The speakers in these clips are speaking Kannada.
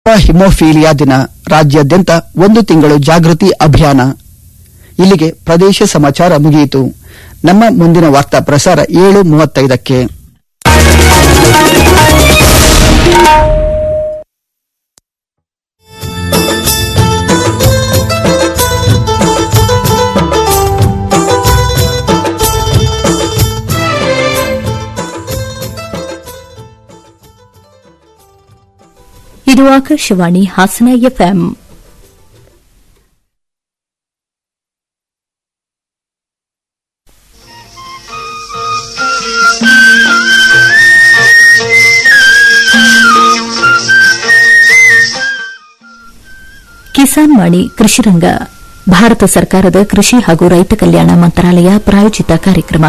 ಹಿಮೋಫೀಲಿಯಾ ದಿನ ರಾಜ್ಯಾದ್ಯಂತ ಒಂದು ತಿಂಗಳು ಜಾಗೃತಿ ಅಭಿಯಾನ ಇಲ್ಲಿಗೆ ಪ್ರದೇಶ ಸಮಾಚಾರ ಮುಗಿಯಿತು ನಮ್ಮ ಮುಂದಿನ ವಾರ್ತಾ ಪ್ರಸಾರ ಏಳು ಮೂವತ್ತೈದಕ್ಕೆ ಇದು ಆಕಾಶವಾಣಿ ಹಾಸನ ಎಫ್ಎಂ ಕಿಸಾನ್ ವಾಣಿ ಕೃಷಿರಂಗ ಭಾರತ ಸರ್ಕಾರದ ಕೃಷಿ ಹಾಗೂ ರೈತ ಕಲ್ಯಾಣ ಮಂತ್ರಾಲಯ ಪ್ರಾಯೋಜಿತ ಕಾರ್ಯಕ್ರಮ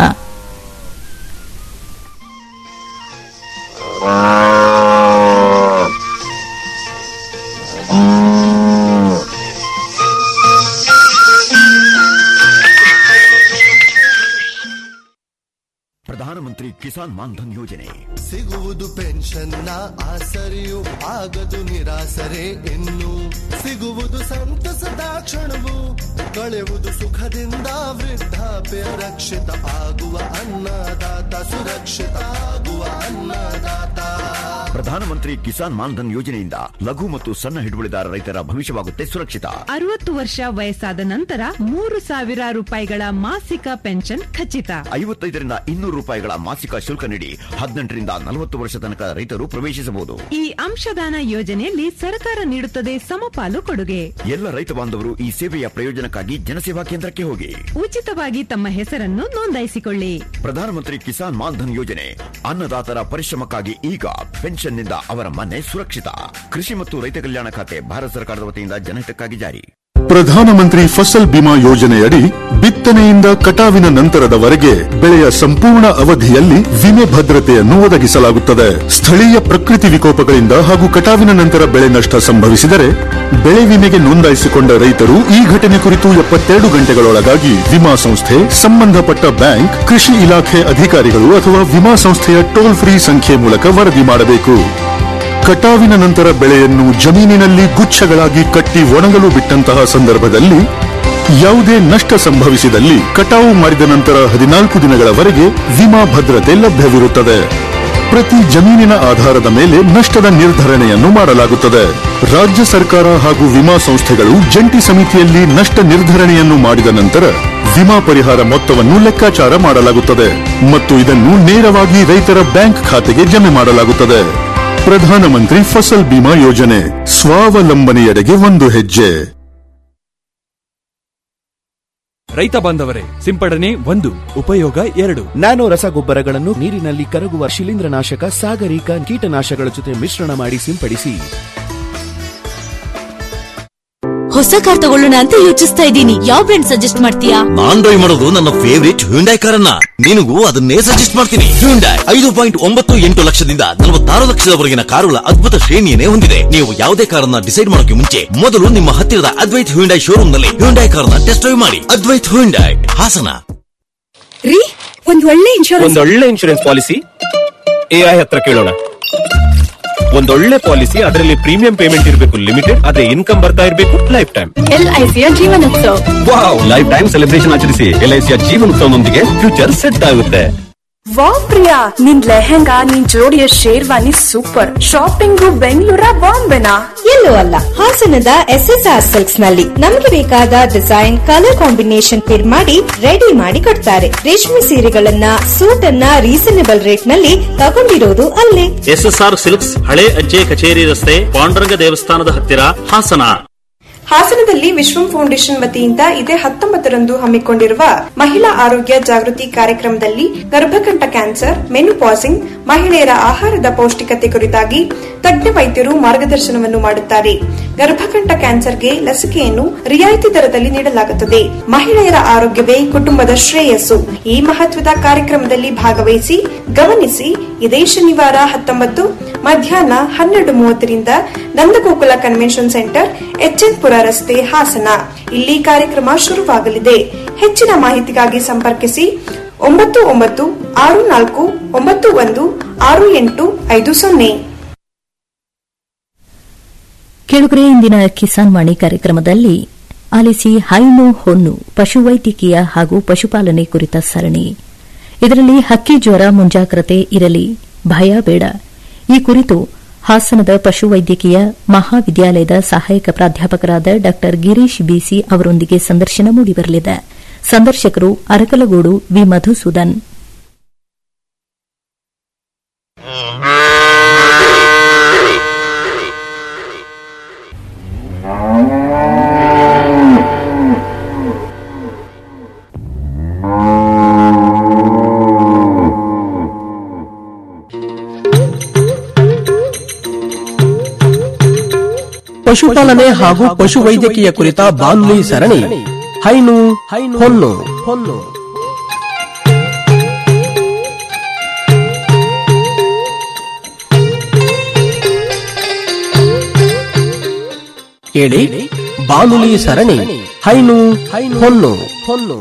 ಪ್ರಧಾನಮಂತ್ರಿ ಕಿಸಾನ್ ಮಾನ್ಧನ್ ಯೋಜನೆ ಸಿಗುವುದು ಪೆನ್ಷನ್ನ ಆಸರೆಯು ಆಗದು ನಿರಾಸರೆ ಇನ್ನು ಸಿಗುವುದು ಸಂತಸದ ಕ್ಷಣವು ಕಳೆವುದು ಸುಖದಿಂದ ವೃದ್ಧಾಪ್ಯ ರಕ್ಷಿತ ಆಗುವ ಅನ್ನದಾತ ಸುರಕ್ಷಿತ ಆಗುವ ಅನ್ನದಾತ ಪ್ರಧಾನಮಂತ್ರಿ ಕಿಸಾನ್ ಮಾನ್ಧನ್ ಯೋಜನೆಯಿಂದ ಲಘು ಮತ್ತು ಸಣ್ಣ ಹಿಡುವಳಿದಾರ ರೈತರ ಭವಿಷ್ಯವಾಗುತ್ತೆ ಸುರಕ್ಷಿತ ಅರವತ್ತು ವರ್ಷ ವಯಸ್ಸಾದ ನಂತರ ಮೂರು ಸಾವಿರ ರೂಪಾಯಿಗಳ ಮಾಸಿಕ ಪೆನ್ಷನ್ ಖಚಿತ ಐವತ್ತೈದರಿಂದ ಇನ್ನೂರು ರೂಪಾಯಿಗಳ ಮಾಸಿಕ ಶುಲ್ಕ ನೀಡಿ ಹದಿನೆಂಟರಿಂದ ನಲವತ್ತು ವರ್ಷ ತನಕ ರೈತರು ಪ್ರವೇಶಿಸಬಹುದು ಈ ಅಂಶದಾನ ಯೋಜನೆಯಲ್ಲಿ ಸರ್ಕಾರ ನೀಡುತ್ತದೆ ಸಮಪಾಲು ಕೊಡುಗೆ ಎಲ್ಲ ರೈತ ಬಾಂಧವರು ಈ ಸೇವೆಯ ಪ್ರಯೋಜನಕ್ಕಾಗಿ ಜನಸೇವಾ ಕೇಂದ್ರಕ್ಕೆ ಹೋಗಿ ಉಚಿತವಾಗಿ ತಮ್ಮ ಹೆಸರನ್ನು ನೋಂದಾಯಿಸಿಕೊಳ್ಳಿ ಪ್ರಧಾನಮಂತ್ರಿ ಕಿಸಾನ್ ಮಾನ್ಧನ್ ಯೋಜನೆ ಅನ್ನದಾತರ ಪರಿಶ್ರಮಕ್ಕಾಗಿ ಈಗ ಪೆನ್ಷನ್ನಿಂದ ಅವರ ಮನೆ ಸುರಕ್ಷಿತ ಕೃಷಿ ಮತ್ತು ರೈತ ಕಲ್ಯಾಣ ಖಾತೆ ಭಾರತ ಸರ್ಕಾರದ ವತಿಯಿಂದ ಜನಹಿತಕ್ಕಾಗಿ ಜಾರಿ ಪ್ರಧಾನಮಂತ್ರಿ ಫಸಲ್ ಬಿಮಾ ಯೋಜನೆಯಡಿ ಬಿತ್ತನೆಯಿಂದ ಕಟಾವಿನ ನಂತರದವರೆಗೆ ಬೆಳೆಯ ಸಂಪೂರ್ಣ ಅವಧಿಯಲ್ಲಿ ವಿಮೆ ಭದ್ರತೆಯನ್ನು ಒದಗಿಸಲಾಗುತ್ತದೆ ಸ್ಥಳೀಯ ಪ್ರಕೃತಿ ವಿಕೋಪಗಳಿಂದ ಹಾಗೂ ಕಟಾವಿನ ನಂತರ ಬೆಳೆ ನಷ್ಟ ಸಂಭವಿಸಿದರೆ ಬೆಳೆ ವಿಮೆಗೆ ನೋಂದಾಯಿಸಿಕೊಂಡ ರೈತರು ಈ ಘಟನೆ ಕುರಿತು ಎಪ್ಪತ್ತೆರಡು ಗಂಟೆಗಳೊಳಗಾಗಿ ವಿಮಾ ಸಂಸ್ಥೆ ಸಂಬಂಧಪಟ್ಟ ಬ್ಯಾಂಕ್ ಕೃಷಿ ಇಲಾಖೆ ಅಧಿಕಾರಿಗಳು ಅಥವಾ ವಿಮಾ ಸಂಸ್ಥೆಯ ಟೋಲ್ ಫ್ರೀ ಸಂಖ್ಯೆ ಮೂಲಕ ವರದಿ ಮಾಡಬೇಕು ಕಟಾವಿನ ನಂತರ ಬೆಳೆಯನ್ನು ಜಮೀನಿನಲ್ಲಿ ಗುಚ್ಛಗಳಾಗಿ ಕಟ್ಟಿ ಒಣಗಲು ಬಿಟ್ಟಂತಹ ಸಂದರ್ಭದಲ್ಲಿ ಯಾವುದೇ ನಷ್ಟ ಸಂಭವಿಸಿದಲ್ಲಿ ಕಟಾವು ಮಾಡಿದ ನಂತರ ಹದಿನಾಲ್ಕು ದಿನಗಳವರೆಗೆ ವಿಮಾ ಭದ್ರತೆ ಲಭ್ಯವಿರುತ್ತದೆ ಪ್ರತಿ ಜಮೀನಿನ ಆಧಾರದ ಮೇಲೆ ನಷ್ಟದ ನಿರ್ಧರಣೆಯನ್ನು ಮಾಡಲಾಗುತ್ತದೆ ರಾಜ್ಯ ಸರ್ಕಾರ ಹಾಗೂ ವಿಮಾ ಸಂಸ್ಥೆಗಳು ಜಂಟಿ ಸಮಿತಿಯಲ್ಲಿ ನಷ್ಟ ನಿರ್ಧರಣೆಯನ್ನು ಮಾಡಿದ ನಂತರ ವಿಮಾ ಪರಿಹಾರ ಮೊತ್ತವನ್ನು ಲೆಕ್ಕಾಚಾರ ಮಾಡಲಾಗುತ್ತದೆ ಮತ್ತು ಇದನ್ನು ನೇರವಾಗಿ ರೈತರ ಬ್ಯಾಂಕ್ ಖಾತೆಗೆ ಜಮೆ ಮಾಡಲಾಗುತ್ತದೆ ಪ್ರಧಾನಮಂತ್ರಿ ಫಸಲ್ ಬಿಮಾ ಯೋಜನೆ ಸ್ವಾವಲಂಬನೆಯೆಡೆಗೆ ಒಂದು ಹೆಜ್ಜೆ ರೈತ ಬಾಂಧವರೇ ಸಿಂಪಡಣೆ ಒಂದು ಉಪಯೋಗ ಎರಡು ನ್ಯಾನೋ ರಸಗೊಬ್ಬರಗಳನ್ನು ನೀರಿನಲ್ಲಿ ಕರಗುವ ಶಿಲೀಂಧ್ರನಾಶಕ ಸಾಗರಿಕ ಕೀಟನಾಶಕಗಳ ಜೊತೆ ಮಿಶ್ರಣ ಮಾಡಿ ಸಿಂಪಡಿಸಿ ಹೊಸ ಕಾರ್ ತಗೊಳ್ಳೋಣ ಅಂತ ಯೋಚಿಸ್ತಾ ಇದ್ದೀನಿ ಯಾವ ಬ್ರ್ಯಾಂಡ್ ಸಜೆಸ್ಟ್ ಮಾಡ್ತೀಯಾ ನಾನ್ ಡ್ರೈವ್ ಮಾಡೋದು ನನ್ನ ಫೇವರಿಟ್ ಹ್ಯುಂಡೈ ಕಾರನ್ನ ನಿನಗೂ ಅದನ್ನೇ ಸಜೆಸ್ಟ್ ಮಾಡ್ತೀನಿ ಹ್ಯುಂಡೈ ಐದು ಪಾಯಿಂಟ್ ಒಂಬತ್ತು ಎಂಟು ಲಕ್ಷದಿಂದ ನಲವತ್ತಾರು ಲಕ್ಷದವರೆಗಿನ ಕಾರುಗಳ ಅದ್ಭುತ ಶ್ರೇಣಿಯನ್ನೇ ಹೊಂದಿದೆ ನೀವು ಯಾವುದೇ ಕಾರನ್ನ ಡಿಸೈಡ್ ಮಾಡೋಕೆ ಮುಂಚೆ ಮೊದಲು ನಿಮ್ಮ ಹತ್ತಿರದ ಅದ್ವೈತ್ ಹ್ಯುಂಡೈ ಶೋರೂಮ್ ನಲ್ಲಿ ಹ್ಯುಂಡೈ ಕಾರನ್ನ ಟೆಸ್ಟ್ ಡ್ರೈವ್ ಮಾಡಿ ಅದ್ವೈತ್ ಹ್ಯುಂಡೈ ಹಾಸನ ರೀ ಒಂದ್ ಒಳ್ಳೆ ಇನ್ಶೂರೆನ್ಸ್ ಒಂದೊಳ್ಳೆ ಇನ್ಶೂರೆನ್ಸ್ ಪಾಲಿಸಿ ಎಐ ಹತ್ರ ಕೇಳೋಣ ಒಂದೊಳ್ಳೆ ಪಾಲಿಸಿ ಅದರಲ್ಲಿ ಪ್ರೀಮಿಯಂ ಪೇಮೆಂಟ್ ಇರಬೇಕು ಲಿಮಿಟೆಡ್ ಅದೇ ಇನ್ಕಮ್ ಬರ್ತಾ ಇರಬೇಕು ಲೈಫ್ ಟೈಮ್ ಎಲ್ಐಸಿಯ Jeevanotsava wow life time celebration ಆಚರಿಸಿ ಎಲ್ಐಸಿಯ ಜೀವನೋತ್ಸವದೊಂದಿಗೆ ಫ್ಯೂಚರ್ ಸೆಟ್ ಆಗುತ್ತೆ ವಾವ್ ಪ್ರಿಯಾ ನಿನ್ ಲೆಹೆಂಗಾ ನಿನ್ ಜೋಡಿಯ ಶೇರ್ವಾನಿ ಸೂಪರ್ ಶಾಪಿಂಗು ಬೆಂಗಳೂರ ಬಾಂಬೆನಾ ಎಲ್ಲೂ ಅಲ್ಲ ಹಾಸನದ ಎಸ್ ಎಸ್ ಆರ್ ಸಿಲ್ಕ್ಸ್ ನಲ್ಲಿ ನಮಗೆ ಬೇಕಾದ ಡಿಸೈನ್ ಕಲರ್ ಕಾಂಬಿನೇಷನ್ ಫಿರ್ ಮಾಡಿ ರೆಡಿ ಮಾಡಿ ಕೊಡ್ತಾರೆ ರೇಷ್ಮೆ ಸೀರೆಗಳನ್ನ ಸೂಟ್ ಅನ್ನ ರೀಸನೇಬಲ್ ರೇಟ್ ನಲ್ಲಿ ತಗೊಂಡಿರೋದು ಅಲ್ಲೇ ಎಸ್ಎಸ್ಆರ್ ಸಿಲ್ಕ್ಸ್ ಹಳೆ ಅಜ್ಜೆ ಕಚೇರಿ ರಸ್ತೆ ಪಾಂಡುರಂಗ ದೇವಸ್ಥಾನದ ಹತ್ತಿರ ಹಾಸನ ಹಾಸನದಲ್ಲಿ ವಿಶ್ವಂ ಫೌಂಡೇಶನ್ ವತಿಯಿಂದ ಇದೇ ಹತ್ತೊಂಬತ್ತರಂದು ಹಮ್ಮಿಕೊಂಡಿರುವ ಮಹಿಳಾ ಆರೋಗ್ಯ ಜಾಗೃತಿ ಕಾರ್ಯಕ್ರಮದಲ್ಲಿ ಗರ್ಭಕಂಠ ಕ್ಯಾನ್ಸರ್ ಮೆನುಪಾಸಿಂಗ್ ಮಹಿಳೆಯರ ಆಹಾರದ ಪೌಷ್ಟಿಕತೆ ಕುರಿತಾಗಿ ತಜ್ಞ ವೈದ್ಯರು ಮಾರ್ಗದರ್ಶನವನ್ನು ಮಾಡುತ್ತಾರೆ ಗರ್ಭಕಂಠ ಕ್ಯಾನ್ಸರ್ಗೆ ಲಸಿಕೆಯನ್ನು ರಿಯಾಯಿತಿ ದರದಲ್ಲಿ ನೀಡಲಾಗುತ್ತದೆ ಮಹಿಳೆಯರ ಆರೋಗ್ಯವೇ ಕುಟುಂಬದ ಶ್ರೇಯಸ್ಸು ಈ ಮಹತ್ವದ ಕಾರ್ಯಕ್ರಮದಲ್ಲಿ ಭಾಗವಹಿಸಿ ಗಮನಿಸಿ ಇದೇ ಶನಿವಾರ ಹತ್ತೊಂಬತ್ತು ಮಧ್ಯಾಹ್ನ ಹನ್ನೆರಡು ಮೂವತ್ತರಿಂದ ನಂದಗೋಕುಲ ಕನ್ವೆನ್ಷನ್ ಸೆಂಟರ್ ಎಚ್ಎನ್ ಪುರ ರಸ್ತೆ ಹಾಸನ ಇಲ್ಲಿ ಕಾರ್ಯಕ್ರಮ ಶುರುವಾಗಲಿದೆ ಹೆಚ್ಚಿನ ಮಾಹಿತಿಗಾಗಿ ಸಂಪರ್ಕಿಸಿ ಒಂಬತ್ತು ಒಂಬತ್ತು ಆರು ನಾಲ್ಕು ಒಂಬತ್ತು ಒಂದು ಆರು ಎಂಟು ಐದು ಸೊನ್ನೆ ಕೇಳುಗರೆ ಇಂದಿನ ಕಿಸಾನ್ ವಾಣಿ ಕಾರ್ಯಕ್ರಮದಲ್ಲಿ ಆಲಿಸಿ ಹೈನು ಹೊನ್ನು ಪಶುವೈದ್ಯಕೀಯ ಹಾಗೂ ಪಶುಪಾಲನೆ ಕುರಿತ ಸರಣಿ ಇದರಲ್ಲಿ ಹಕ್ಕಿ ಜ್ವರ ಮುಂಜಾಗ್ರತೆ ಇರಲಿ ಭಯ ಬೇಡ ಈ ಕುರಿತು ಹಾಸನದ ಪಶುವೈದ್ಯಕೀಯ ಮಹಾವಿದ್ಯಾಲಯದ ಸಹಾಯಕ ಪ್ರಾಧ್ಯಾಪಕರಾದ ಡಾ ಗಿರೀಶ್ ಬಿಸಿ ಅವರೊಂದಿಗೆ ಸಂದರ್ಶನ ಮೂಡಿಬರಲಿದೆ ಸಂದರ್ಶಕರು ಅರಕಲಗೂಡು ವಿ ಮಧುಸೂದನ್ ಪಶುಪಾಲನೆ ಹಾಗೂ ಪಶುವೈದ್ಯಕೀಯ ಕುರಿತ ಬಾನುಲಿ ಸರಣಿ ಹೈನು ಹೊನ್ನು ಹೊನ್ನು ಕೇಳಿ ಬಾನುಲಿ ಸರಣಿ ಹೈನು ಹೊನ್ನು ಹೊನ್ನು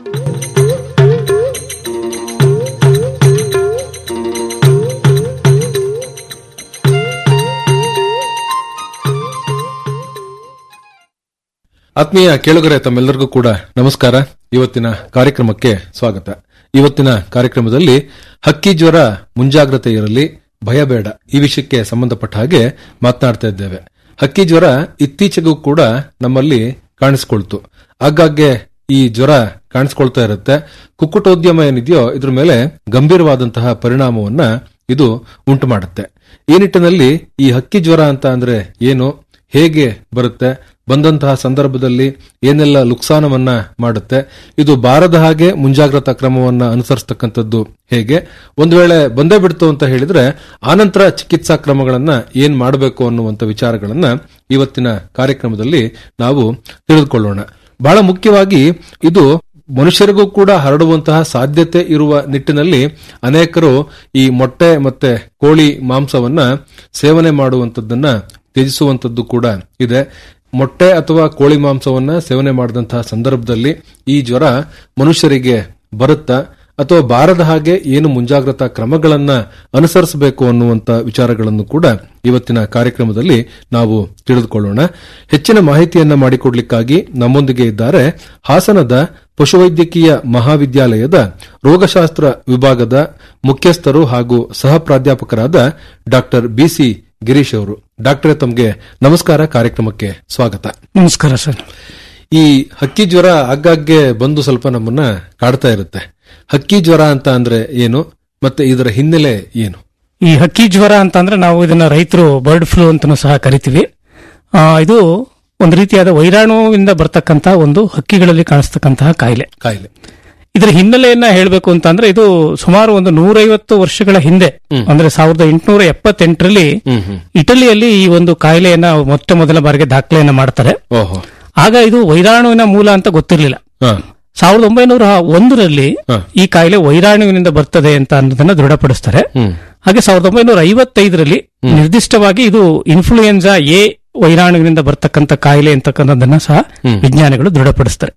ಆತ್ಮೀಯ ಕೇಳುಗರೆ ತಮ್ಮೆಲ್ಲರಿಗೂ ಕೂಡ ನಮಸ್ಕಾರ ಇವತ್ತಿನ ಕಾರ್ಯಕ್ರಮಕ್ಕೆ ಸ್ವಾಗತ ಇವತ್ತಿನ ಕಾರ್ಯಕ್ರಮದಲ್ಲಿ ಹಕ್ಕಿ ಜ್ವರ ಮುಂಜಾಗ್ರತೆ ಇರಲಿ ಭಯ ಬೇಡ ಈ ವಿಷಯಕ್ಕೆ ಸಂಬಂಧಪಟ್ಟ ಹಾಗೆ ಮಾತನಾಡ್ತಾ ಇದ್ದೇವೆ ಹಕ್ಕಿ ಜ್ವರ ಇತ್ತೀಚೆಗೂ ಕೂಡ ನಮ್ಮಲ್ಲಿ ಕಾಣಿಸಿಕೊಳ್ತು ಆಗಾಗ್ಗೆ ಈ ಜ್ವರ ಕಾಣಿಸ್ಕೊಳ್ತಾ ಇರುತ್ತೆ ಕುಕ್ಕುಟೋದ್ಯಮ ಏನಿದೆಯೋ ಇದ್ರ ಮೇಲೆ ಗಂಭೀರವಾದಂತಹ ಪರಿಣಾಮವನ್ನ ಇದು ಉಂಟು ಮಾಡುತ್ತೆ ಈ ನಿಟ್ಟಿನಲ್ಲಿ ಈ ಹಕ್ಕಿ ಜ್ವರ ಅಂತ ಅಂದ್ರೆ ಏನು ಹೇಗೆ ಬರುತ್ತೆ ಬಂದಂತಹ ಸಂದರ್ಭದಲ್ಲಿ ಏನೆಲ್ಲ ಲುಕ್ಸಾನವನ್ನ ಮಾಡುತ್ತೆ ಇದು ಬಾರದ ಹಾಗೆ ಮುಂಜಾಗ್ರತಾ ಕ್ರಮವನ್ನ ಅನುಸರಿಸತಕ್ಕಂಥದ್ದು ಹೇಗೆ ಒಂದು ವೇಳೆ ಬಂದೇ ಬಿಡ್ತು ಅಂತ ಹೇಳಿದ್ರೆ ಆನಂತರ ಚಿಕಿತ್ಸಾ ಕ್ರಮಗಳನ್ನ ಏನ್ ಮಾಡಬೇಕು ಅನ್ನುವಂಥ ವಿಚಾರಗಳನ್ನ ಇವತ್ತಿನ ಕಾರ್ಯಕ್ರಮದಲ್ಲಿ ನಾವು ತಿಳಿದುಕೊಳ್ಳೋಣ ಬಹಳ ಮುಖ್ಯವಾಗಿ ಇದು ಮನುಷ್ಯರಿಗೂ ಕೂಡ ಹರಡುವಂತಹ ಸಾಧ್ಯತೆ ಇರುವ ನಿಟ್ಟಿನಲ್ಲಿ ಅನೇಕರು ಈ ಮೊಟ್ಟೆ ಮತ್ತೆ ಕೋಳಿ ಮಾಂಸವನ್ನ ಸೇವನೆ ಮಾಡುವಂತದ್ದನ್ನ ತ್ಯಜಿಸುವಂತದ್ದು ಕೂಡ ಇದೆ ಮೊಟ್ಟೆ ಅಥವಾ ಕೋಳಿ ಮಾಂಸವನ್ನ ಸೇವನೆ ಮಾಡಿದಂತಹ ಸಂದರ್ಭದಲ್ಲಿ ಈ ಜ್ವರ ಮನುಷ್ಯರಿಗೆ ಬರುತ್ತಾ ಅಥವಾ ಬಾರದ ಹಾಗೆ ಏನು ಮುಂಜಾಗ್ರತಾ ಕ್ರಮಗಳನ್ನ ಅನುಸರಿಸಬೇಕು ಅನ್ನುವಂತ ವಿಚಾರಗಳನ್ನು ಕೂಡ ಇವತ್ತಿನ ಕಾರ್ಯಕ್ರಮದಲ್ಲಿ ನಾವು ತಿಳಿದುಕೊಳ್ಳೋಣ ಹೆಚ್ಚಿನ ಮಾಹಿತಿಯನ್ನ ಮಾಡಿಕೊಡ್ಲಿಕ್ಕಾಗಿ ನಮ್ಮೊಂದಿಗೆ ಇದ್ದಾರೆ ಹಾಸನದ ಪಶುವೈದ್ಯಕೀಯ ಮಹಾವಿದ್ಯಾಲಯದ ರೋಗಶಾಸ್ತ್ರ ವಿಭಾಗದ ಮುಖ್ಯಸ್ಥರು ಹಾಗೂ ಸಹ ಪ್ರಾಧ್ಯಾಪಕರಾದ ಡಾಕ್ಟರ್ ಬಿಸಿ ಗಿರೀಶ್ ಅವರು ಡಾಕ್ಟರ್ ತಮಗೆ ನಮಸ್ಕಾರ ಕಾರ್ಯಕ್ರಮಕ್ಕೆ ಸ್ವಾಗತ ನಮಸ್ಕಾರ ಸರ್ ಈ ಹಕ್ಕಿ ಜ್ವರ ಆಗಾಗ್ಗೆ ಬಂದು ಸ್ವಲ್ಪ ನಮ್ಮನ್ನ ಕಾಡ್ತಾ ಇರುತ್ತೆ ಹಕ್ಕಿ ಜ್ವರ ಅಂತ ಅಂದ್ರೆ ಏನು ಮತ್ತೆ ಇದರ ಹಿನ್ನೆಲೆ ಏನು ಈ ಹಕ್ಕಿ ಜ್ವರ ಅಂತ ಅಂದ್ರೆ ನಾವು ಇದನ್ನ ರೈತರು ಬರ್ಡ್ ಫ್ಲೂ ಅಂತಾನೂ ಸಹ ಕರಿತೀವಿ ಆ, ಇದು ಒಂದು ರೀತಿಯಾದ ವೈರಾಣುವಿಂದ ಬರ್ತಕ್ಕಂತ ಒಂದು ಹಕ್ಕಿಗಳಲ್ಲಿ ಕಾಣಿಸ್ತಕ್ಕಂತಹ ಕಾಯಿಲೆ ಕಾಯಿಲೆ ಇದರ ಹಿನ್ನೆಲೆಯನ್ನ ಹೇಳಬೇಕು ಅಂತ ಅಂದ್ರೆ ಇದು ಸುಮಾರು ಒಂದು ನೂರೈವತ್ತು ವರ್ಷಗಳ ಹಿಂದೆ ಅಂದ್ರೆ ಸಾವಿರದ ಎಂಟುನೂರ ಎಪ್ಪತ್ತೆಂಟರಲ್ಲಿ ಇಟಲಿಯಲ್ಲಿ ಈ ಒಂದು ಕಾಯಿಲೆಯನ್ನ ಮೊಟ್ಟ ಮೊದಲ ಬಾರಿಗೆ ದಾಖಲೆಯನ್ನ ಮಾಡ್ತಾರೆ ಓಹೋ ಆಗ ಇದು ವೈರಾಣುವಿನ ಮೂಲ ಅಂತ ಗೊತ್ತಿರಲಿಲ್ಲ ಸಾವಿರದ ಒಂಬೈನೂರ ಒಂದರಲ್ಲಿ ಈ ಕಾಯಿಲೆ ವೈರಾಣುವಿನಿಂದ ಬರ್ತದೆ ಅಂತ ಅನ್ನೋದನ್ನ ದೃಢಪಡಿಸ್ತಾರೆ ಹಾಗೆ ಸಾವಿರದ ಒಂಬೈನೂರ ಐವತ್ತೈದರಲ್ಲಿ ನಿರ್ದಿಷ್ಟವಾಗಿ ಇದು ಇನ್ಫ್ಲೂಯೆನ್ಸಾ ಎ ವೈರಾಣುವಿನಿಂದ ಬರ್ತಕ್ಕಂಥ ಕಾಯಿಲೆ ಅಂತಕ್ಕಂಥದ್ದನ್ನ ಸಹ ವಿಜ್ಞಾನಿಗಳು ದೃಢಪಡಿಸ್ತಾರೆ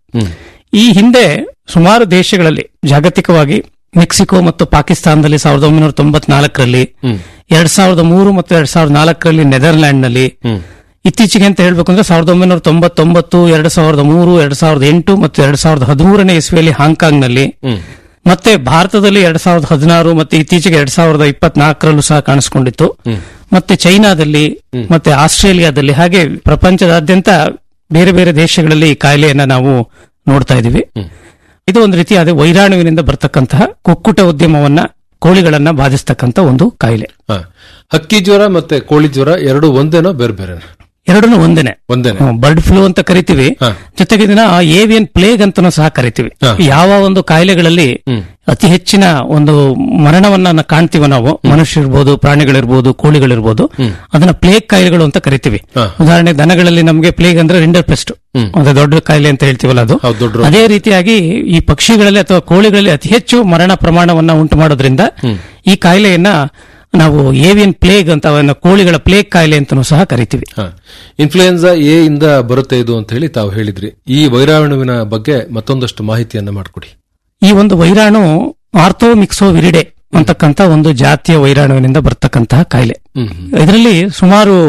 ಈ ಹಿಂದೆ ಸುಮಾರು ದೇಶಗಳಲ್ಲಿ ಜಾಗತಿಕವಾಗಿ ಮೆಕ್ಸಿಕೋ ಮತ್ತು ಪಾಕಿಸ್ತಾನದಲ್ಲಿ ಸಾವಿರದ ಒಂಬೈನೂರ ತೊಂಬತ್ನಾಲ್ಕರಲ್ಲಿ ಎರಡ್ ಸಾವಿರದ ಮೂರು ಮತ್ತು ಎರಡ್ ಸಾವಿರದ ನಾಲ್ಕರಲ್ಲಿ ನೆದರ್ಲ್ಯಾಂಡ್ ನಲ್ಲಿ ಇತ್ತೀಚೆಗೆ ಅಂತ ಹೇಳ್ಬೇಕು ಅಂದ್ರೆ ಸಾವಿರದ ಒಂಬೈನೂರ ತೊಂಬತ್ತೊಂಬತ್ತು ಎರಡ್ ಸಾವಿರದ ಮೂರು ಎರಡ್ ಸಾವಿರದ ಎಂಟು ಮತ್ತು ಎರಡ್ ಸಾವಿರದ ಹದಿಮೂರನೇ ಇಸ್ವಿಯಲ್ಲಿ ಹಾಂಗ್ಕಾಂಗ್ ನಲ್ಲಿ ಮತ್ತೆ ಭಾರತದಲ್ಲಿ ಎರಡ್ ಸಾವಿರದ ಹದಿನಾರು ಮತ್ತೆ ಇತ್ತೀಚೆಗೆ ಎರಡ್ ಸಾವಿರದ ಇಪ್ಪತ್ನಾಲ್ಕರಲ್ಲೂ ಸಹ ಕಾಣಿಸಿಕೊಂಡಿತ್ತು ಮತ್ತೆ ಚೈನಾದಲ್ಲಿ ಮತ್ತೆ ಆಸ್ಟ್ರೇಲಿಯಾದಲ್ಲಿ ಹಾಗೆ ಪ್ರಪಂಚದಾದ್ಯಂತ ಬೇರೆ ಬೇರೆ ದೇಶಗಳಲ್ಲಿ ಈ ಕಾಯಿಲೆಯನ್ನ ನಾವು ನೋಡ್ತಾ ಇದೀವಿ ಇದು ಒಂದು ರೀತಿಯಾದ ವೈರಾಣುವಿನಿಂದ ಬರ್ತಕ್ಕಂತಹ ಕುಕ್ಕುಟ ಉದ್ಯಮವನ್ನ ಕೋಳಿಗಳನ್ನ ಬಾಧಿಸ್ತಕ್ಕಂತ ಒಂದು ಕಾಯಿಲೆ ಹ. ಹಕ್ಕಿ ಜ್ವರ ಮತ್ತೆ ಕೋಳಿ ಜ್ವರ ಎರಡು ಒಂದೇನೋ ಬೇರೆ ಬೇರೆ ಎರಡನ್ನೂ ಒಂದೇನೆ ಒಂದೇನೆ ಬರ್ಡ್ ಫ್ಲೂ ಅಂತ ಕರಿತೀವಿ ಜೊತೆಗೆ ಇದನ್ನ ಏವಿಯನ್ ಪ್ಲೇಗ್ ಅಂತಾನೂ ಸಹ ಕರಿತೀವಿ ಯಾವ ಒಂದು ಕಾಯಿಲೆಗಳಲ್ಲಿ ಅತಿ ಹೆಚ್ಚಿನ ಒಂದು ಮರಣವನ್ನ ನ- ಕಾಣ್ತೀವಿ ನಾವು ಮನುಷ್ಯರಿರ್ಬೋದು ಪ್ರಾಣಿಗಳಿರ್ಬೋದು ಕೋಳಿಗಳಿರ್ಬೋದು ಅದನ್ನ ಪ್ಲೇಗ್ ಕಾಯಿಲೆಗಳು ಅಂತ ಕರಿತೀವಿ ಉದಾಹರಣೆ ದನಗಳಲ್ಲಿ ನಮಗೆ ಪ್ಲೇಗ್ ಅಂದ್ರೆ ರಿಂಡರ್ ಪೆಸ್ಟ್ ಒಂದು ದೊಡ್ಡ ಕಾಯಿಲೆ ಅಂತ ಹೇಳ್ತೀವಲ್ಲ ಅದು ಅದೇ ರೀತಿಯಾಗಿ ಈ ಪಕ್ಷಿಗಳಲ್ಲಿ ಅಥವಾ ಕೋಳಿಗಳಲ್ಲಿ ಅತಿ ಹೆಚ್ಚು ಮರಣ ಪ್ರಮಾಣವನ್ನ ಉಂಟು ಮಾಡೋದ್ರಿಂದ ಈ ಕಾಯಿಲೆಯನ್ನ ನಾವು ಏವಿಯನ್ ಪ್ಲೇಗ್ ಅಂತ ಅವನ್ನ ಕೋಳಿಗಳ ಪ್ಲೇಗ್ ಕಾಯಿಲೆ ಅಂತನೂ ಸಹ ಕರಿತೀವಿ ಇನ್ಫ್ಲೂಯೆನ್ಸಾ ಎ ಇಂದ ಬರುತ್ತೆ ಇದು ಅಂತ ಹೇಳಿ ತಾವು ಹೇಳಿದ್ರಿ ಈ ವೈರಾಣುವಿನ ಬಗ್ಗೆ ಮತ್ತೊಂದಷ್ಟು ಮಾಹಿತಿಯನ್ನ ಮಾಡಿಕೊಡಿ ಈ ಒಂದು ವೈರಾಣು ಆರ್ಥೋಮಿಕ್ಸೋ ವಿರಿಡೆ ಅಂತಕ್ಕಂತ ಒಂದು ಜಾತಿಯ ವೈರಾಣುವಿನಿಂದ ಬರ್ತಕ್ಕಂತಹ ಕಾಯಿಲೆ ಇದರಲ್ಲಿ ಸುಮಾರು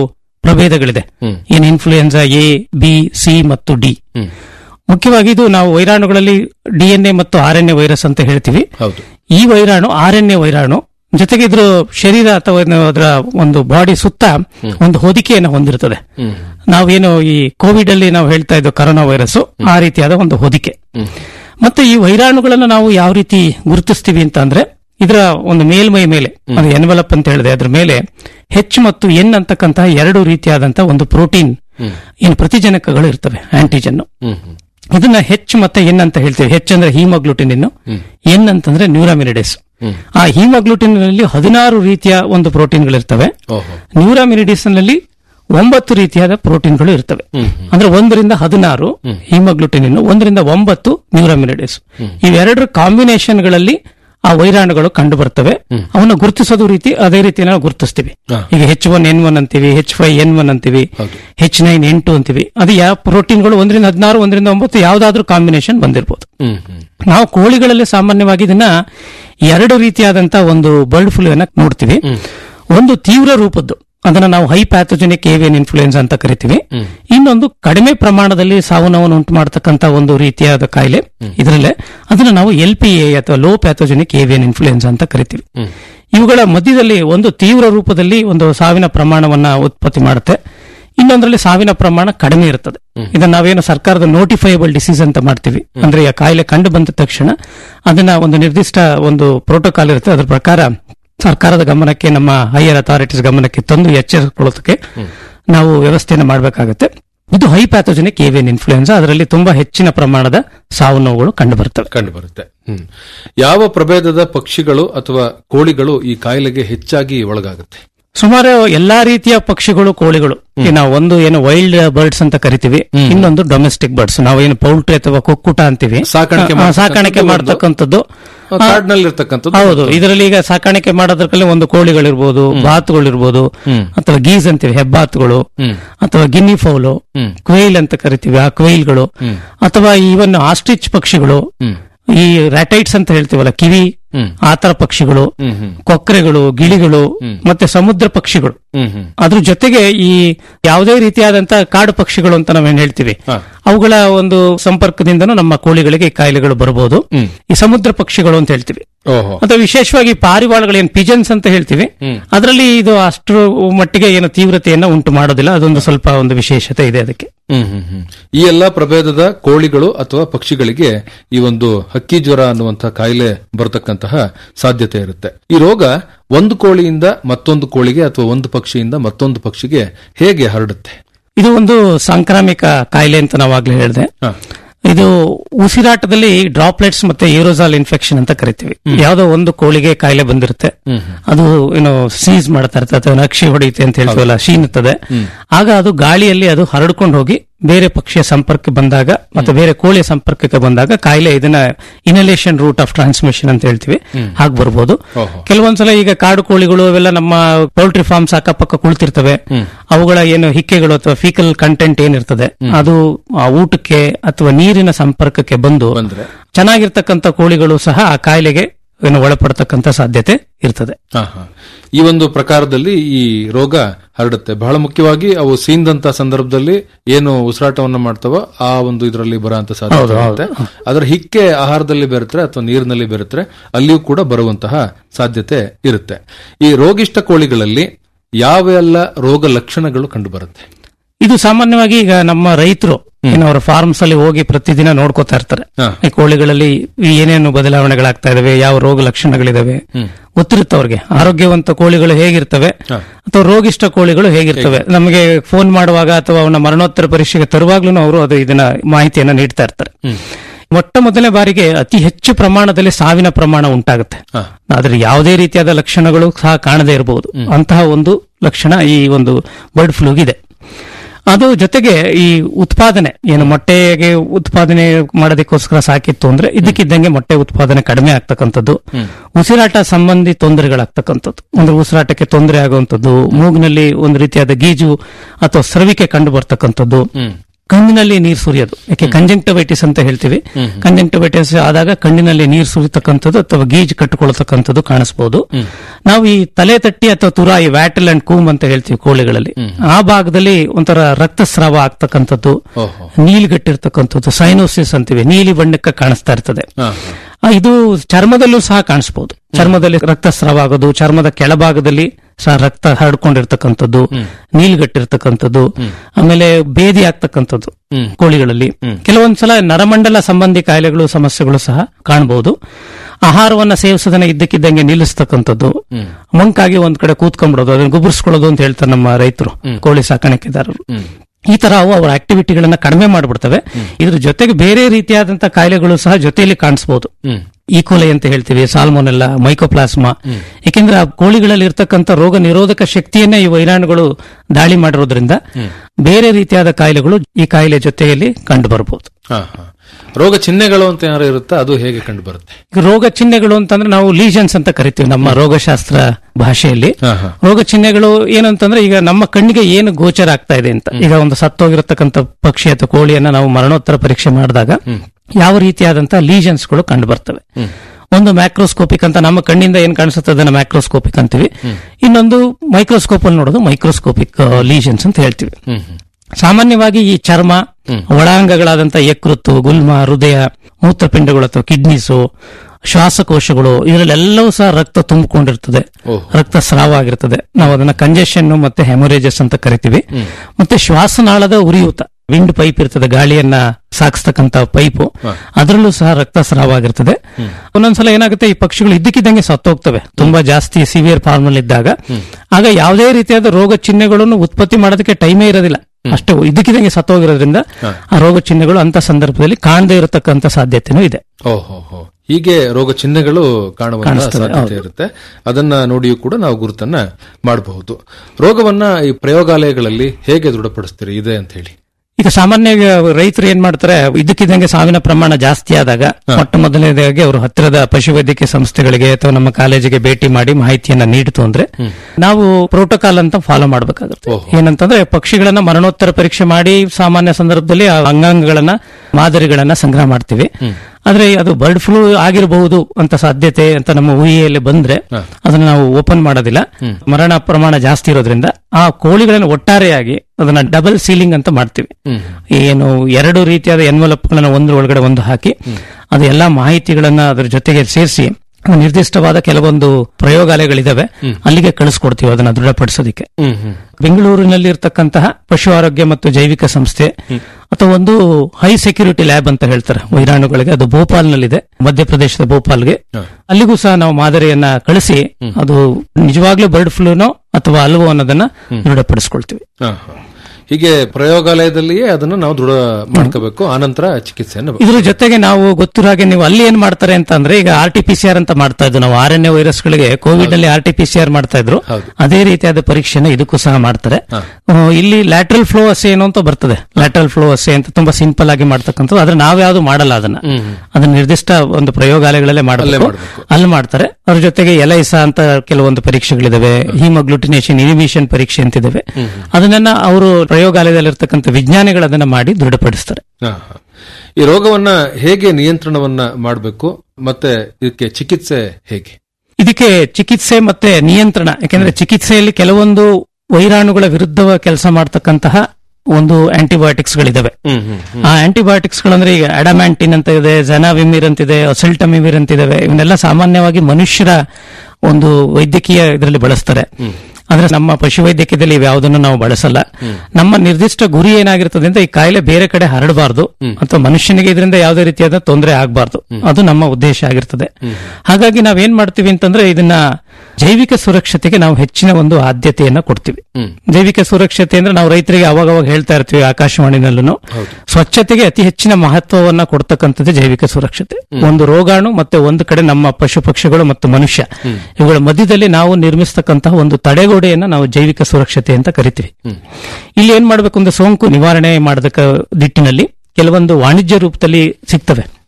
ಪ್ರಭೇದಗಳಿದೆ ಏನು ಇನ್ಫ್ಲೂಯೆನ್ಸಾ ಎ ಬಿ ಸಿ ಮತ್ತು ಡಿ ಮುಖ್ಯವಾಗಿ ಇದು ನಾವು ವೈರಾಣುಗಳಲ್ಲಿ ಡಿಎನ್ಎ ಮತ್ತು ಆರ್ ಎನ್ ಎ ವೈರಸ್ ಅಂತ ಹೇಳ್ತೀವಿ ಹೌದು ಈ ವೈರಾಣು ಆರ್ ಎನ್ ಎ ವೈರಾಣು ಜೊತೆಗೆ ಇದ್ರ ಶರೀರ ಅಥವಾ ಏನು ಅದರ ಒಂದು ಬಾಡಿ ಸುತ್ತ ಒಂದು ಹೊದಿಕೆಯನ್ನು ಹೊಂದಿರುತ್ತದೆ ನಾವೇನು ಈ ಕೋವಿಡ್ ಅಲ್ಲಿ ನಾವು ಹೇಳ್ತಾ ಇದ್ದೋ ಕರೋನಾ ವೈರಸ್ ಆ ರೀತಿಯಾದ ಒಂದು ಹೊದಿಕೆ ಮತ್ತೆ ಈ ವೈರಾಣುಗಳನ್ನು ನಾವು ಯಾವ ರೀತಿ ಗುರುತಿಸ್ತೀವಿ ಅಂತ ಅಂದ್ರೆ ಇದರ ಒಂದು ಮೇಲ್ಮೈ ಮೇಲೆ ಅದು ಎನ್ವೆಲಪ್ ಅಂತ ಹೇಳಿದೆ ಅದ್ರ ಮೇಲೆ ಹೆಚ್ ಮತ್ತು ಎನ್ ಅಂತಕ್ಕಂತಹ ಎರಡು ರೀತಿಯಾದಂತಹ ಒಂದು ಪ್ರೋಟೀನ್ ಏನು ಪ್ರತಿಜನಕಗಳು ಇರ್ತವೆ ಆಂಟಿಜನ್ ಇದನ್ನ ಹೆಚ್ ಮತ್ತೆ ಎನ್ ಅಂತ ಹೇಳ್ತೀವಿ ಹೆಚ್ ಅಂದ್ರೆ ಹೀಮೋಗ್ಲುಟಿನ್ ಎನ್ ಅಂತಂದ್ರೆ ನ್ಯೂರಾಮಿನಿಡಿಸ್ ಆ ಹೀಮೋಗ್ಲುಟಿನ್ ನಲ್ಲಿ ಹದಿನಾರು ರೀತಿಯ ಒಂದು ಪ್ರೋಟೀನ್ಗಳಿರ್ತವೆ ನ್ಯೂರಾಮಿನಿಡಿಸ್ ನಲ್ಲಿ ಒಂಬತ್ತು ರೀತಿಯಾದ ಪ್ರೋಟೀನ್ಗಳು ಇರ್ತವೆ ಅಂದ್ರೆ ಒಂದರಿಂದ ಹದಿನಾರು ಹೀಮೋಗ್ಲುಟಿನ್ ಒಂದರಿಂದ ಒಂಬತ್ತು ನ್ಯೂರಾಮಿನಿಡಿಸ್ ಇವೆರಡರ ಕಾಂಬಿನೇಷನ್ಗಳಲ್ಲಿ ಆ ವೈರಾಣುಗಳು ಕಂಡು ಬರ್ತವೆ ಅವನ್ನ ಗುರುತಿಸೋದು ರೀತಿ ಅದೇ ರೀತಿ ನಾವು ಗುರುತಿಸ್ತೀವಿ ಈಗ ಹೆಚ್ ಒನ್ ಎನ್ ಒನ್ ಅಂತೀವಿ ಹೆಚ್ ಫೈವ್ ಎನ್ ಒನ್ ಅಂತೀವಿ ಹೆಚ್ ನೈನ್ ಎನ್ ಟು ಅಂತೀವಿ ಅದು ಯಾವ ಪ್ರೋಟೀನ್ಗಳು ಒಂದರಿಂದ ಹದಿನಾರು ಒಂದರಿಂದ ಒಂಬತ್ತು ಯಾವ್ದಾದ್ರೂ ಕಾಂಬಿನೇಷನ್ ಬಂದಿರಬಹುದು ನಾವು ಕೋಳಿಗಳಲ್ಲಿ ಸಾಮಾನ್ಯವಾಗಿ ಇದನ್ನ ಎರಡು ರೀತಿಯಾದಂತಹ ಒಂದು ಬರ್ಡ್ ಫ್ಲೂ ಅನ್ನ ನೋಡ್ತೀವಿ ಒಂದು ತೀವ್ರ ರೂಪದ್ದು ಅದನ್ನ ನಾವು ಹೈ ಪ್ಯಾಥೋಜೆನಿಕ್ ಏವಿಯನ್ ಇನ್ಫ್ಲೂಯೆನ್ಸ್ ಅಂತ ಕರಿತೀವಿ ಇನ್ನೊಂದು ಕಡಿಮೆ ಪ್ರಮಾಣದಲ್ಲಿ ಸಾವು ನೋವನ್ನು ಉಂಟು ಮಾಡತಕ್ಕಂತ ಒಂದು ರೀತಿಯಾದ ಕಾಯಿಲೆ ಇದರಲ್ಲೇ ಅದನ್ನ ನಾವು ಎಲ್ ಪಿ ಎ ಅಥವಾ ಲೋ ಪ್ಯಾಥೋಜೆನಿಕ್ ಏವಿಯನ್ ಇನ್ಫ್ಲೂಯೆನ್ಸ್ ಅಂತ ಕರಿತೀವಿ ಇವುಗಳ ಮಧ್ಯದಲ್ಲಿ ಒಂದು ತೀವ್ರ ರೂಪದಲ್ಲಿ ಒಂದು ಸಾವಿನ ಪ್ರಮಾಣವನ್ನ ಉತ್ಪತ್ತಿ ಮಾಡುತ್ತೆ ಇನ್ನೊಂದರಲ್ಲಿ ಸಾವಿನ ಪ್ರಮಾಣ ಕಡಿಮೆ ಇರ್ತದೆ ಇದನ್ನ ನಾವೇನು ಸರ್ಕಾರದ ನೋಟಿಫೈಯಬಲ್ ಡಿಸೀಸ್ ಅಂತ ಮಾಡ್ತೀವಿ ಅಂದ್ರೆ ಆ ಕಾಯಿಲೆ ಕಂಡು ಬಂದ ತಕ್ಷಣ ಅದನ್ನ ಒಂದು ನಿರ್ದಿಷ್ಟ ಒಂದು ಪ್ರೋಟೋಕಾಲ್ ಇರುತ್ತೆ ಅದ್ರ ಪ್ರಕಾರ ಸರ್ಕಾರದ ಗಮನಕ್ಕೆ ನಮ್ಮ ಹೈಯರ್ ಅಥಾರಿಟೀಸ್ ಗಮನಕ್ಕೆ ತಂದು ಎಚ್ಚರಿಕೊಳ್ಳೋದಕ್ಕೆ ನಾವು ವ್ಯವಸ್ಥೆಯನ್ನು ಮಾಡಬೇಕಾಗುತ್ತೆ ಇದು ಹೈ ಪ್ಯಾಥೋಜೆನಿಕ್ ಏವಿಯನ್ ಇನ್ಫ್ಲೂಯೆನ್ಸಾ ಅದರಲ್ಲಿ ತುಂಬಾ ಹೆಚ್ಚಿನ ಪ್ರಮಾಣದ ಸಾವು ನೋವುಗಳು ಕಂಡು ಬರ್ತವೆ ಕಂಡು ಬರುತ್ತೆ ಹ್ಮ್. ಯಾವ ಪ್ರಭೇದದ ಪಕ್ಷಿಗಳು ಅಥವಾ ಕೋಳಿಗಳು ಈ ಕಾಯಿಲೆಗೆ ಹೆಚ್ಚಾಗಿ ಒಳಗಾಗುತ್ತೆ ಸುಮಾರು ಎಲ್ಲಾ ರೀತಿಯ ಪಕ್ಷಿಗಳು ಕೋಳಿಗಳು ಈ ನಾವು ಒಂದು ಏನು ವೈಲ್ಡ್ ಬರ್ಡ್ಸ್ ಅಂತ ಕರಿತೀವಿ ಇನ್ನೊಂದು ಡೊಮೆಸ್ಟಿಕ್ ಬರ್ಡ್ಸ್ ನಾವು ಏನು ಪೌಲ್ಟ್ರಿ ಅಥವಾ ಕುಕ್ಕುಟ ಅಂತೀವಿ ಸಾಕಾಣಿಕೆ ಆ, ಸಾಕಾಣಿಕೆ ಮಾಡ್ತಕ್ಕಂಥದ್ದು ಮಾಡತಕ್ಕಂಥದ್ದು ಕಾಡಿನಲ್ಲಿ ಇರ್ತಕ್ಕಂಥದ್ದು ಹೌದು ಇದರಲ್ಲಿ ಈಗ ಸಾಕಾಣಿಕೆ ಮಾಡೋದ್ರಲ್ಲಿ ಒಂದು ಕೋಳಿಗಳಿರ್ಬೋದು ಬಾತುಗಳಿರ್ಬೋದು ಅಥವಾ ಗೀಸ್ ಅಂತೀವಿ ಹೆಬ್ಬಾತುಗಳು ಅಥವಾ ಗಿನ್ನಿ ಫೌಲು ಕ್ವೈಲ್ ಅಂತ ಕರಿತೀವಿ ಆ ಕ್ವೈಲ್ಗಳು ಅಥವಾ ಈವನ್ ಆಸ್ಟ್ರಿಚ್ ಪಕ್ಷಿಗಳು ಈ ರ್ಯಾಟೈಟ್ಸ್ ಅಂತ ಹೇಳ್ತೀವಲ್ಲ ಕಿವಿ ಆತರ ಪಕ್ಷಿಗಳು ಕೊಕ್ರೆಗಳು ಗಿಳಿಗಳು ಮತ್ತೆ ಸಮುದ್ರ ಪಕ್ಷಿಗಳು ಅದ್ರ ಜೊತೆಗೆ ಈ ಯಾವುದೇ ರೀತಿಯಾದಂತಹ ಕಾಡು ಪಕ್ಷಿಗಳು ಅಂತ ನಾವೇನ್ ಹೇಳ್ತೀವಿ ಅವುಗಳ ಒಂದು ಸಂಪರ್ಕದಿಂದನೂ ನಮ್ಮ ಕೋಳಿಗಳಿಗೆ ಈ ಕಾಯಿಲೆಗಳು ಬರಬಹುದು ಈ ಸಮುದ್ರ ಪಕ್ಷಿಗಳು ಅಂತ ಹೇಳ್ತೀವಿ ಓಹೋ ಅಥವಾ ವಿಶೇಷವಾಗಿ ಪಾರಿವಾಳಗಳು ಏನು ಪಿಜನ್ಸ್ ಅಂತ ಹೇಳ್ತೀವಿ ಅದರಲ್ಲಿ ಇದು ಅಷ್ಟು ಮಟ್ಟಿಗೆ ಏನು ತೀವ್ರತೆಯನ್ನ ಉಂಟು ಮಾಡೋದಿಲ್ಲ ಅದೊಂದು ಸ್ವಲ್ಪ ಒಂದು ವಿಶೇಷತೆ ಇದೆ ಅದಕ್ಕೆ ಹ್ಮ್ ಹ್ಮ್ ಹ್ಮ್. ಈ ಎಲ್ಲಾ ಪ್ರಭೇದದ ಕೋಳಿಗಳು ಅಥವಾ ಪಕ್ಷಿಗಳಿಗೆ ಈ ಒಂದು ಹಕ್ಕಿ ಜ್ವರ ಅನ್ನುವಂತಹ ಕಾಯಿಲೆ ಬರತಕ್ಕಂತಹ ಸಾಧ್ಯತೆ ಇರುತ್ತೆ ಈ ರೋಗ ಒಂದು ಕೋಳಿಯಿಂದ ಮತ್ತೊಂದು ಕೋಳಿಗೆ ಅಥವಾ ಒಂದು ಪಕ್ಷಿಯಿಂದ ಮತ್ತೊಂದು ಪಕ್ಷಿಗೆ ಹೇಗೆ ಹರಡುತ್ತೆ ಇದು ಒಂದು ಸಾಂಕ್ರಾಮಿಕ ಕಾಯಿಲೆ ಅಂತ ನಾವಾಗ್ಲೇ ಹೇಳಿದೆ ಇದು ಉಸಿರಾಟದಲ್ಲಿ ಡ್ರಾಪ್ಲೆಟ್ಸ್ ಮತ್ತೆ ಏರೋಸಾಲ್ ಇನ್ಫೆಕ್ಷನ್ ಅಂತ ಕರಿತೀವಿ ಯಾವ್ದೋ ಒಂದು ಕೋಳಿಗೆ ಕಾಯಿಲೆ ಬಂದಿರುತ್ತೆ ಅದು ಏನು ಸೀಸ್ ಮಾಡ್ತಾ ಇರ್ತದೆ ಅಥವಾ ನಕ್ಷಿ ಹೊಡೆಯುತ್ತೆ ಅಂತ ಹೇಳ್ತೀವಲ್ಲ ಶೀನುತ್ತದೆ ಆಗ ಅದು ಗಾಳಿಯಲ್ಲಿ ಅದು ಹರಡ್ಕೊಂಡು ಹೋಗಿ ಬೇರೆ ಪಕ್ಷಿಯ ಸಂಪರ್ಕ ಬಂದಾಗ ಮತ್ತೆ ಬೇರೆ ಕೋಳಿಯ ಸಂಪರ್ಕಕ್ಕೆ ಬಂದಾಗ ಕಾಯಿಲೆ ಇದನ್ನ ಇನಲೇಷನ್ ರೂಟ್ ಆಫ್ ಟ್ರಾನ್ಸ್ಮಿಷನ್ ಅಂತ ಹೇಳ್ತೀವಿ ಹಾಗೆ ಬರ್ಬೋದು ಕೆಲವೊಂದ್ಸಲ ಈಗ ಕಾಡು ಕೋಳಿಗಳು ಅವೆಲ್ಲ ನಮ್ಮ ಪೌಲ್ಟ್ರಿ ಫಾರ್ಮ್ಸ್ ಅಕ್ಕಪಕ್ಕ ಕುಳಿತಿರ್ತವೆ ಅವುಗಳ ಏನು ಹಿಕ್ಕೆಗಳು ಅಥವಾ ಫೀಕಲ್ ಕಂಟೆಂಟ್ ಏನಿರ್ತದೆ ಅದು ಆ ಊಟಕ್ಕೆ ಅಥವಾ ನೀರಿನ ಸಂಪರ್ಕಕ್ಕೆ ಬಂದು ಚೆನ್ನಾಗಿರ್ತಕ್ಕಂಥ ಕೋಳಿಗಳು ಸಹ ಆ ಕಾಯಿಲೆಗೆ ಏನು ಒಳಪಡತಕ್ಕಂಥ ಸಾಧ್ಯತೆ ಇರ್ತದೆ ಹಾ, ಹಾ. ಈ ಒಂದು ಪ್ರಕಾರದಲ್ಲಿ ಈ ರೋಗ ಹರಡುತ್ತೆ ಬಹಳ ಮುಖ್ಯವಾಗಿ ಅವು ಸೀಂದಂತ ಸಂದರ್ಭದಲ್ಲಿ ಏನು ಉಸಿರಾಟವನ್ನ ಮಾಡ್ತಾವೋ ಆ ಒಂದು ಇದರಲ್ಲಿ ಬರುವಂತ ಸಾಧ್ಯತೆ ಹೌದು, ಇರುತ್ತೆ ಅದರ ಹಿಕ್ಕೆ ಆಹಾರದಲ್ಲಿ ಬೆರೆತ್ರೆ ಅಥವಾ ನೀರಿನಲ್ಲಿ ಬೆರೆತ್ರೆ ಅಲ್ಲಿಯೂ ಕೂಡ ಬರುವಂತಹ ಸಾಧ್ಯತೆ ಇರುತ್ತೆ ಈ ರೋಗಿಷ್ಠ ಕೋಳಿಗಳಲ್ಲಿ ಯಾವೆಲ್ಲ ರೋಗ ಲಕ್ಷಣಗಳು ಕಂಡು ಬರುತ್ತೆ ಇದು ಸಾಮಾನ್ಯವಾಗಿ ಈಗ ನಮ್ಮ ರೈತರು ಏನು ಅವರ ಫಾರ್ಮ್ಸ್ ಅಲ್ಲಿ ಹೋಗಿ ಪ್ರತಿದಿನ ನೋಡ್ಕೋತಾ ಇರ್ತಾರೆ ಈ ಕೋಳಿಗಳಲ್ಲಿ ಏನೇನು ಬದಲಾವಣೆಗಳಾಗ್ತಾ ಇದಾವೆ ಯಾವ ರೋಗ ಲಕ್ಷಣಗಳಿದಾವೆ ಗೊತ್ತಿರುತ್ತೆ ಅವ್ರಿಗೆ ಆರೋಗ್ಯವಂತ ಕೋಳಿಗಳು ಹೇಗಿರ್ತವೆ ಅಥವಾ ರೋಗಿಷ್ಠ ಕೋಳಿಗಳು ಹೇಗಿರ್ತವೆ ನಮಗೆ ಫೋನ್ ಮಾಡುವಾಗ ಅಥವಾ ಅವನ ಮರಣೋತ್ತರ ಪರೀಕ್ಷೆಗೆ ತರುವಾಗ್ಲೂ ಅವರು ಅದು ಇದನ್ನ ಮಾಹಿತಿಯನ್ನ ನೀಡ್ತಾ ಇರ್ತಾರೆ ಮೊಟ್ಟ ಮೊದಲನೇ ಬಾರಿಗೆ ಅತಿ ಹೆಚ್ಚು ಪ್ರಮಾಣದಲ್ಲಿ ಸಾವಿನ ಪ್ರಮಾಣ ಉಂಟಾಗುತ್ತೆ ಆದ್ರೆ ಯಾವುದೇ ರೀತಿಯಾದ ಲಕ್ಷಣಗಳು ಸಹ ಕಾಣದೇ ಇರಬಹುದು ಅಂತಹ ಒಂದು ಲಕ್ಷಣ ಈ ಒಂದು ಬರ್ಡ್ ಫ್ಲೂಗಿದೆ ಅದು ಜೊತೆಗೆ ಈ ಉತ್ಪಾದನೆ ಏನು ಮೊಟ್ಟೆಗೆ ಉತ್ಪಾದನೆ ಮಾಡೋದಕ್ಕೋಸ್ಕರ ಸಾಕಿತ್ತು ಅಂದ್ರೆ ಇದಕ್ಕಿದ್ದಂಗೆ ಮೊಟ್ಟೆ ಉತ್ಪಾದನೆ ಕಡಿಮೆ ಆಗ್ತಕ್ಕಂಥದ್ದು ಉಸಿರಾಟ ಸಂಬಂಧಿ ತೊಂದರೆಗಳಾಗ್ತಕ್ಕಂಥದ್ದು ಅಂದ್ರೆ ಉಸಿರಾಟಕ್ಕೆ ತೊಂದರೆ ಆಗುವಂಥದ್ದು ಮೂಗಿನಲ್ಲಿ ಒಂದು ರೀತಿಯಾದ ಗೀಜು ಅಥವಾ ಸ್ರವಿಕೆ ಕಂಡು ಬರ್ತಕ್ಕಂಥದ್ದು ಕಣ್ಣಿನಲ್ಲಿ ನೀರು ಸುರಿಯೋದು ಯಾಕೆ ಕಂಜಂಕ್ಟಿವೈಟಿಸ್ ಅಂತ ಹೇಳ್ತೀವಿ ಕಂಜಂಕ್ಟಿವೈಟಿಸ್ ಆದಾಗ ಕಣ್ಣಿನಲ್ಲಿ ನೀರು ಸುರಿತಕ್ಕಂಥದ್ದು ಅಥವಾ ಗೀಜ್ ಕಟ್ಟಿಕೊಳ್ತಕ್ಕಂಥದ್ದು ಕಾಣಿಸಬಹುದು ನಾವು ಈ ತಲೆ ತಟ್ಟಿ ಅಥವಾ ತುರಾಯಿ ವ್ಯಾಟಲ್ ಅಂಡ್ ಕೂಮ್ ಅಂತ ಹೇಳ್ತೀವಿ ಕೋಳಿಗಳಲ್ಲಿ ಆ ಭಾಗದಲ್ಲಿ ಒಂಥರ ರಕ್ತಸ್ರಾವ ಆಗ್ತಕ್ಕಂಥದ್ದು ನೀಲ್ಗಟ್ಟಿರ್ತಕ್ಕಂಥದ್ದು ಸೈನೋಸಿಸ್ ಅಂತೀವಿ ನೀಲಿ ಬಣ್ಣಕ್ಕೆ ಕಾಣಿಸ್ತಾ ಇರ್ತದೆ ಆ, ಇದು ಚರ್ಮದಲ್ಲೂ ಸಹ ಕಾಣಿಸಬಹುದು ಚರ್ಮದಲ್ಲಿ ರಕ್ತಸ್ರಾವ ಆಗೋದು ಚರ್ಮದ ಕೆಳಭಾಗದಲ್ಲಿ ಸಹ ರಕ್ತ ಹರಡ್ಕೊಂಡಿರ್ತಕ್ಕಂಥದ್ದು ನೀಲ್ಗಟ್ಟಿರ್ತಕ್ಕಂಥದ್ದು ಆಮೇಲೆ ಬೇದಿ ಆಗ್ತಕ್ಕಂಥದ್ದು ಕೋಳಿಗಳಲ್ಲಿ ಕೆಲವೊಂದ್ಸಲ ನರಮಂಡಲ ಸಂಬಂಧಿ ಕಾಯಿಲೆಗಳು ಸಮಸ್ಯೆಗಳು ಸಹ ಕಾಣಬಹುದು ಆಹಾರವನ್ನ ಸೇವಿಸದನ್ನ ಇದ್ದಕ್ಕಿದ್ದಂಗೆ ನಿಲ್ಲಿಸ್ತಕ್ಕಂಥದ್ದು ಮಂಕಾಗಿ ಒಂದ್ ಕಡೆ ಕೂತ್ಕೊಂಡ್ಬಿಡೋದು ಅದನ್ನ ಗುಬುರ್ಸ್ಕೊಳ್ಳೋದು ಅಂತ ಹೇಳ್ತಾರೆ ನಮ್ಮ ರೈತರು ಕೋಳಿ ಸಾಕಾಣಿಕೆದಾರರು ಈ ತರ ಅವು ಅವರ ಆಕ್ಟಿವಿಟಿಗಳನ್ನ ಕಡಿಮೆ ಮಾಡಿಬಿಡ್ತವೆ ಇದ್ರ ಜೊತೆಗೆ ಬೇರೆ ರೀತಿಯಾದಂತಹ ಕಾಯಿಲೆಗಳು ಸಹ ಜೊತೆಯಲ್ಲಿ ಕಾಣಿಸಬಹುದು ಈಕೋಲೆ ಅಂತ ಹೇಳ್ತೀವಿ ಸಾಲ್ಮೋನೆಲ್ಲ ಮೈಕೋಪ್ಲಾಸ್ಮಾ ಏಕೆಂದ್ರೆ ಆ ಕೋಳಿಗಳಲ್ಲಿ ಇರ್ತಕ್ಕಂಥ ರೋಗ ನಿರೋಧಕ ಶಕ್ತಿಯನ್ನೇ ಈ ವೈರಾಣುಗಳು ದಾಳಿ ಮಾಡಿರೋದ್ರಿಂದ ಬೇರೆ ರೀತಿಯಾದ ಕಾಯಿಲೆಗಳು ಈ ಕಾಯಿಲೆ ಜೊತೆಯಲ್ಲಿ ಕಂಡು ಬರಬಹುದು ಹಾ, ಹಾ. ರೋಗ ಚಿಹ್ನೆಗಳು ಅಂತ ಏನಾದ್ರು ಇರುತ್ತಾ ಅದು ಹೇಗೆ ಕಂಡು ಬರುತ್ತೆ ಈಗ ರೋಗ ಚಿಹ್ನೆಗಳು ಅಂತಂದ್ರೆ ನಾವು ಲೀಜನ್ಸ್ ಅಂತ ಕರಿತೀವಿ ನಮ್ಮ ರೋಗಶಾಸ್ತ್ರ ಭಾಷೆಯಲ್ಲಿ ರೋಗ ಚಿಹ್ನೆಗಳು ಏನಂತಂದ್ರೆ ಈಗ ನಮ್ಮ ಕಣ್ಣಿಗೆ ಏನು ಗೋಚರ ಆಗ್ತಾ ಇದೆ ಅಂತ ಈಗ ಒಂದು ಸತ್ತೋಗಿರತಕ್ಕಂಥ ಪಕ್ಷಿ ಅಥವಾ ಕೋಳಿಯನ್ನ ನಾವು ಮರಣೋತ್ತರ ಪರೀಕ್ಷೆ ಮಾಡಿದಾಗ ಯಾವ ರೀತಿಯಾದಂತಹ ಲೀಜನ್ಸ್ಗಳು ಕಂಡು ಬರ್ತವೆ ಒಂದು ಮ್ಯಾಕ್ರೋಸ್ಕೋಪಿಕ್ ಅಂತ ನಮ್ಮ ಕಣ್ಣಿಂದ ಏನ್ ಕಾಣಿಸುತ್ತೆ ಅದನ್ನ ಮ್ಯಾಕ್ರೋಸ್ಕೋಪಿಕ್ ಅಂತೀವಿ ಇನ್ನೊಂದು ಮೈಕ್ರೋಸ್ಕೋಪ್ ಅಲ್ಲಿ ನೋಡೋದು ಮೈಕ್ರೋಸ್ಕೋಪಿಕ್ ಲೀಜನ್ಸ್ ಅಂತ ಹೇಳ್ತೀವಿ ಸಾಮಾನ್ಯವಾಗಿ ಈ ಚರ್ಮ ಒಳಾಂಗಗಳಾದಂತಹ ಯಕೃತ್ತು ಗುಲ್ಮ ಹೃದಯ ಮೂತ್ರಪಿಂಡಗಳು ಅಥವಾ ಕಿಡ್ನೀಸು ಶ್ವಾಸಕೋಶಗಳು ಇದರಲ್ಲೆಲ್ಲವೂ ಸಹ ರಕ್ತ ತುಂಬಿಕೊಂಡಿರ್ತದೆ ರಕ್ತ ಸ್ರಾವ ಆಗಿರ್ತದೆ ನಾವು ಅದನ್ನ ಕಂಜೆಷನ್ ಮತ್ತೆ ಹೆಮೊರೇಜಸ್ ಅಂತ ಕರಿತೀವಿ ಮತ್ತೆ ಶ್ವಾಸನಾಳದ ಉರಿಯೂತ ವಿಂಡ್ ಪೈಪ್ ಇರ್ತದೆ ಗಾಳಿಯನ್ನ ಸಾಗಿಸ್ತಕ್ಕಂತ ಪೈಪು ಅದರಲ್ಲೂ ಸಹ ರಕ್ತಸ್ರಾವ ಆಗಿರ್ತದೆ ಒಂದೊಂದ್ಸಲ ಏನಾಗುತ್ತೆ ಈ ಪಕ್ಷಿಗಳು ಇದ್ದಕ್ಕಿದ್ದಂಗೆ ಸತ್ತೋಗ್ತವೆ ತುಂಬಾ ಜಾಸ್ತಿ ಸಿವಿಯರ್ ಫಾರ್ಮ್ ಅಲ್ಲಿ ಇದ್ದಾಗ ಆಗ ಯಾವುದೇ ರೀತಿಯಾದ ರೋಗ ಚಿಹ್ನೆಗಳನ್ನು ಉತ್ಪತ್ತಿ ಮಾಡೋದಕ್ಕೆ ಟೈಮೇ ಇರೋದಿಲ್ಲ ಅಷ್ಟು ಇದ್ದಕ್ಕಿದ್ದಂಗೆ ಸತ್ತೋಗಿರೋದ್ರಿಂದ ಆ ರೋಗ ಚಿಹ್ನೆಗಳು ಅಂತ ಸಂದರ್ಭದಲ್ಲಿ ಕಾಣದೇ ಇರತಕ್ಕಂತ ಸಾಧ್ಯತೆನೂ ಇದೆ ಓಹೋ ಹೋ ಹೀಗೆ ರೋಗ ಚಿಹ್ನೆಗಳು ಕಾಣುವಂತಹ ಕಾಣಿಸ್ತದೆ, ಸಾಧ್ಯತೆ ಹೌದು. ಇರುತ್ತೆ ಅದನ್ನ ನೋಡಿಯೂ ಕೂಡ ನಾವು ಗುರುತನ್ನ ಮಾಡಬಹುದು ರೋಗವನ್ನ ಈ ಪ್ರಯೋಗಾಲಯಗಳಲ್ಲಿ ಹೇಗೆ ದೃಢಪಡಿಸ್ತೀರಿ ಇದೆ ಅಂತ ಹೇಳಿ ಈಗ ಸಾಮಾನ್ಯವಾಗಿ ರೈತರು ಏನ್ ಮಾಡ್ತಾರೆ ಇದ್ದಕ್ಕಿದ್ದಂಗೆ ಸಾವಿನ ಪ್ರಮಾಣ ಜಾಸ್ತಿ ಆದಾಗ ಮೊಟ್ಟ ಮೊದಲನೇದಾಗಿ ಅವರು ಹತ್ತಿರದ ಪಶುವೈದ್ಯಕೀಯ ಸಂಸ್ಥೆಗಳಿಗೆ ಅಥವಾ ನಮ್ಮ ಕಾಲೇಜಿಗೆ ಭೇಟಿ ಮಾಡಿ ಮಾಹಿತಿಯನ್ನ ನೀಡಿತು ಅಂದ್ರೆ ನಾವು ಪ್ರೋಟೋಕಾಲ್ ಅಂತ ಫಾಲೋ ಮಾಡಬೇಕಾಗುತ್ತೆ ಏನಂತಂದ್ರೆ ಪಕ್ಷಿಗಳನ್ನ ಮರಣೋತ್ತರ ಪರೀಕ್ಷೆ ಮಾಡಿ ಸಾಮಾನ್ಯ ಸಂದರ್ಭದಲ್ಲಿ ಆ ಅಂಗಾಂಗಗಳನ್ನ ಮಾದರಿಗಳನ್ನ ಸಂಗ್ರಹ ಮಾಡ್ತೀವಿ ಆದ್ರೆ ಅದು ಬರ್ಡ್ ಫ್ಲೂ ಆಗಿರಬಹುದು ಅಂತ ಸಾಧ್ಯತೆ ಅಂತ ನಮ್ಮ ಊಹೆಯಲ್ಲಿ ಬಂದ್ರೆ ಅದನ್ನ ನಾವು ಓಪನ್ ಮಾಡೋದಿಲ್ಲ ಮರಣ ಪ್ರಮಾಣ ಜಾಸ್ತಿ ಇರೋದ್ರಿಂದ ಆ ಕೋಳಿಗಳನ್ನು ಒಟ್ಟಾರೆಯಾಗಿ ಅದನ್ನ ಡಬಲ್ ಸೀಲಿಂಗ್ ಅಂತ ಮಾಡ್ತೀವಿ ಏನು ಎರಡು ರೀತಿಯಾದ ಎನ್ವಲಪ್ಗಳನ್ನ ಒಂದ್ರ ಒಳಗಡೆ ಒಂದು ಹಾಕಿ ಅದು ಎಲ್ಲಾ ಮಾಹಿತಿಗಳನ್ನ ಅದ್ರ ಜೊತೆಗೆ ಸೇರಿಸಿ ನಿರ್ದಿಷ್ಟವಾದ ಕೆಲವೊಂದು ಪ್ರಯೋಗಾಲಯಗಳಿದಾವೆ ಅಲ್ಲಿಗೆ ಕಳಿಸ್ಕೊಡ್ತೀವಿ ಅದನ್ನ ದೃಢಪಡಿಸೋದಕ್ಕೆ ಬೆಂಗಳೂರಿನಲ್ಲಿ ಇರ್ತಕ್ಕಂತಹ ಪಶು ಆರೋಗ್ಯ ಮತ್ತು ಜೈವಿಕ ಸಂಸ್ಥೆ ಅಥವಾ ಒಂದು ಹೈ ಸೆಕ್ಯೂರಿಟಿ ಲ್ಯಾಬ್ ಅಂತ ಹೇಳ್ತಾರೆ ವೈರಾಣುಗಳಿಗೆ ಅದು ಭೋಪಾಲ್ನಲ್ಲಿದೆ ಮಧ್ಯಪ್ರದೇಶದ ಭೋಪಾಲ್ಗೆ ಅಲ್ಲಿಗೂ ಸಹ ನಾವು ಮಾದರಿಯನ್ನ ಕಳಿಸಿ ಅದು ನಿಜವಾಗ್ಲೂ ಬರ್ಡ್ ಫ್ಲೂನೋ ಅಥವಾ ಅಲ್ವೋ ಅನ್ನೋದನ್ನ ದೃಢಪಡಿಸ್ಕೊಳ್ತೀವಿ ಹಾ, ಹಾ. ಹೀಗೆ ಪ್ರಯೋಗಾಲಯದಲ್ಲಿಯೇ ಅದನ್ನು ನಾವು ದೃಢ ಮಾಡ್ಕೋಬೇಕು ಆನಂತರ ಚಿಕಿತ್ಸೆಯನ್ನು ಇದ್ರ ಜೊತೆಗೆ ನಾವು ಗೊತ್ತಿರೋ ಹಾಗೆ ನೀವು ಅಲ್ಲಿ ಏನ್ ಮಾಡ್ತಾರೆ ಅಂತ ಅಂದ್ರೆ ಈಗ R T P C R ಅಂತ ಮಾಡ್ತಾ ಇದ್ದು ನಾವು ಆರ್ ಎನ್ ಎ ವೈರಸ್ ಗಳಿಗೆ ಕೋವಿಡ್ ನಲ್ಲಿ R T P C R ಮಾಡ್ತಾ ಇದ್ರು ಅದೇ ರೀತಿಯಾದ ಪರೀಕ್ಷೆನ ಇದಕ್ಕೂ ಸಹ ಮಾಡ್ತಾರೆ ಆ, ಇಲ್ಲಿ ಲ್ಯಾಟ್ರಲ್ ಫ್ಲೋ ಅಸೆ ಏನು ಅಂತ ಬರ್ತದೆ ಲ್ಯಾಟ್ರಲ್ ಫ್ಲೋ ಅಸೆ ಅಂತ ತುಂಬಾ ಸಿಂಪಲ್ ಆಗಿ ಮಾಡ್ತಕ್ಕಂಥದ್ದು ಆದ್ರೆ ನಾವ್ಯಾವ್ದು ಮಾಡಲ್ಲ ಅದನ್ನ ಅದನ್ನ ನಿರ್ದಿಷ್ಟ ಒಂದು ಪ್ರಯೋಗಾಲಯಗಳಲ್ಲೇ ಮಾಡಬೇಕು ಅಲ್ಲಿ ಮಾಡ್ತಾರೆ ಅದ್ರ ಜೊತೆಗೆ ಎಲೈಸಾ ಅಂತ ಕೆಲವೊಂದು ಪರೀಕ್ಷೆಗಳಿದಾವೆ ಹಿಮೋಗ್ಲುಟಿನೇಷನ್ ಇನಿಮಿಷನ್ ಪರೀಕ್ಷೆ ಅಂತಿದಾವೆ ಅದನ್ನ ಅವರು ಪ್ರಯೋಗಾಲಯದಲ್ಲಿರ್ತಕ್ಕಂಥ ವಿಜ್ಞಾನಿಗಳು ಅದನ್ನ ಮಾಡಿ ದೃಢಪಡಿಸ್ತಾರೆ ಹಾ, ಹಾ. ಈ ರೋಗವನ್ನ ಹೇಗೆ ನಿಯಂತ್ರಣವನ್ನ ಮಾಡಬೇಕು ಮತ್ತೆ ಇದಕ್ಕೆ ಚಿಕಿತ್ಸೆ ಹೇಗೆ ಇದಕ್ಕೆ ಚಿಕಿತ್ಸೆ ಮತ್ತೆ ನಿಯಂತ್ರಣ ಯಾಕೆಂದ್ರೆ ಚಿಕಿತ್ಸೆಯಲ್ಲಿ ಕೆಲವೊಂದು ವೈರಾಣುಗಳ ವಿರುದ್ಧ ಕೆಲಸ ಮಾಡ್ತಕ್ಕಂತಹ ಒಂದು ಆಂಟಿಬಯೋಟಿಕ್ಸ್ ಗಳಿದಾವೆ ಆ ಆಂಟಿಬಯೋಟಿಕ್ಸ್ ಗಳಂದ್ರೆ ಈಗ ಅಡಮ್ಯಾಂಟಿನ್ ಅಂತ ಇದೆ ಜನಾವಿಮಿರ್ ಅಂತಿದೆ ಅಸಲ್ಟಮಿವಿರ್ ಅಂತಿದಾವೆ ಇವನ್ನೆಲ್ಲ ಸಾಮಾನ್ಯವಾಗಿ ಮನುಷ್ಯರ ಒಂದು ವೈದ್ಯಕೀಯ ಇದರಲ್ಲಿ ಬಳಸ್ತಾರೆ ಆದ್ರೆ ನಮ್ಮ ಪಶುವೈದ್ಯಕೀಯದಲ್ಲಿ ಇವ್ಯಾವುದನ್ನು ನಾವು ಬಳಸಲ್ಲ ನಮ್ಮ ನಿರ್ದಿಷ್ಟ ಗುರಿ ಏನಾಗಿರ್ತದೆ ಅಂತ ಈ ಕಾಯಿಲೆ ಬೇರೆ ಕಡೆ ಹರಡಬಾರ್ದು ಅಥವಾ ಮನುಷ್ಯನಿಗೆ ಇದರಿಂದ ಯಾವುದೇ ರೀತಿಯಾದ ತೊಂದರೆ ಆಗಬಾರ್ದು ಅದು ನಮ್ಮ ಉದ್ದೇಶ ಆಗಿರ್ತದೆ ಹಾಗಾಗಿ ನಾವೇನ್ ಮಾಡ್ತೀವಿ ಅಂತಂದ್ರೆ ಇದನ್ನ ಜೈವಿಕ ಸುರಕ್ಷತೆಗೆ ನಾವು ಹೆಚ್ಚಿನ ಒಂದು ಆದ್ಯತೆಯನ್ನ ಕೊಡ್ತೀವಿ ಜೈವಿಕ ಸುರಕ್ಷತೆ ಅಂದ್ರೆ ನಾವು ರೈತರಿಗೆ ಅವಾಗ ಅವಾಗ ಹೇಳ್ತಾ ಇರ್ತೀವಿ ಆಕಾಶವಾಣಿನಲ್ಲೂ ಸ್ವಚ್ಛತೆಗೆ ಅತಿ ಹೆಚ್ಚಿನ ಮಹತ್ವವನ್ನ ಕೊಡ್ತಕ್ಕಂಥದ್ದು ಜೈವಿಕ ಸುರಕ್ಷತೆ ಒಂದು ರೋಗಾಣು ಮತ್ತೆ ಒಂದು ಕಡೆ ನಮ್ಮ ಪಶು ಪಕ್ಷಿಗಳು ಮತ್ತು ಮನುಷ್ಯ ಇವುಗಳ ಮಧ್ಯದಲ್ಲಿ ನಾವು ನಿರ್ಮಿಸ್ತಕ್ಕಂತಹ ಒಂದು ತಡೆಗೋಡೆಯನ್ನ ನಾವು ಜೈವಿಕ ಸುರಕ್ಷತೆ ಅಂತ ಕರಿತೀವಿ ಇಲ್ಲಿ ಏನ್ ಮಾಡ್ಬೇಕು ಅಂದ್ರೆ ಸೋಂಕು ನಿವಾರಣೆ ಮಾಡೋದಕ್ಕ ದಿಟ್ಟಿನಲ್ಲಿ ಕೆಲವೊಂದು ವಾಣಿಜ್ಯ ರೂಪದಲ್ಲಿ ಸಿಗ್ತವೆ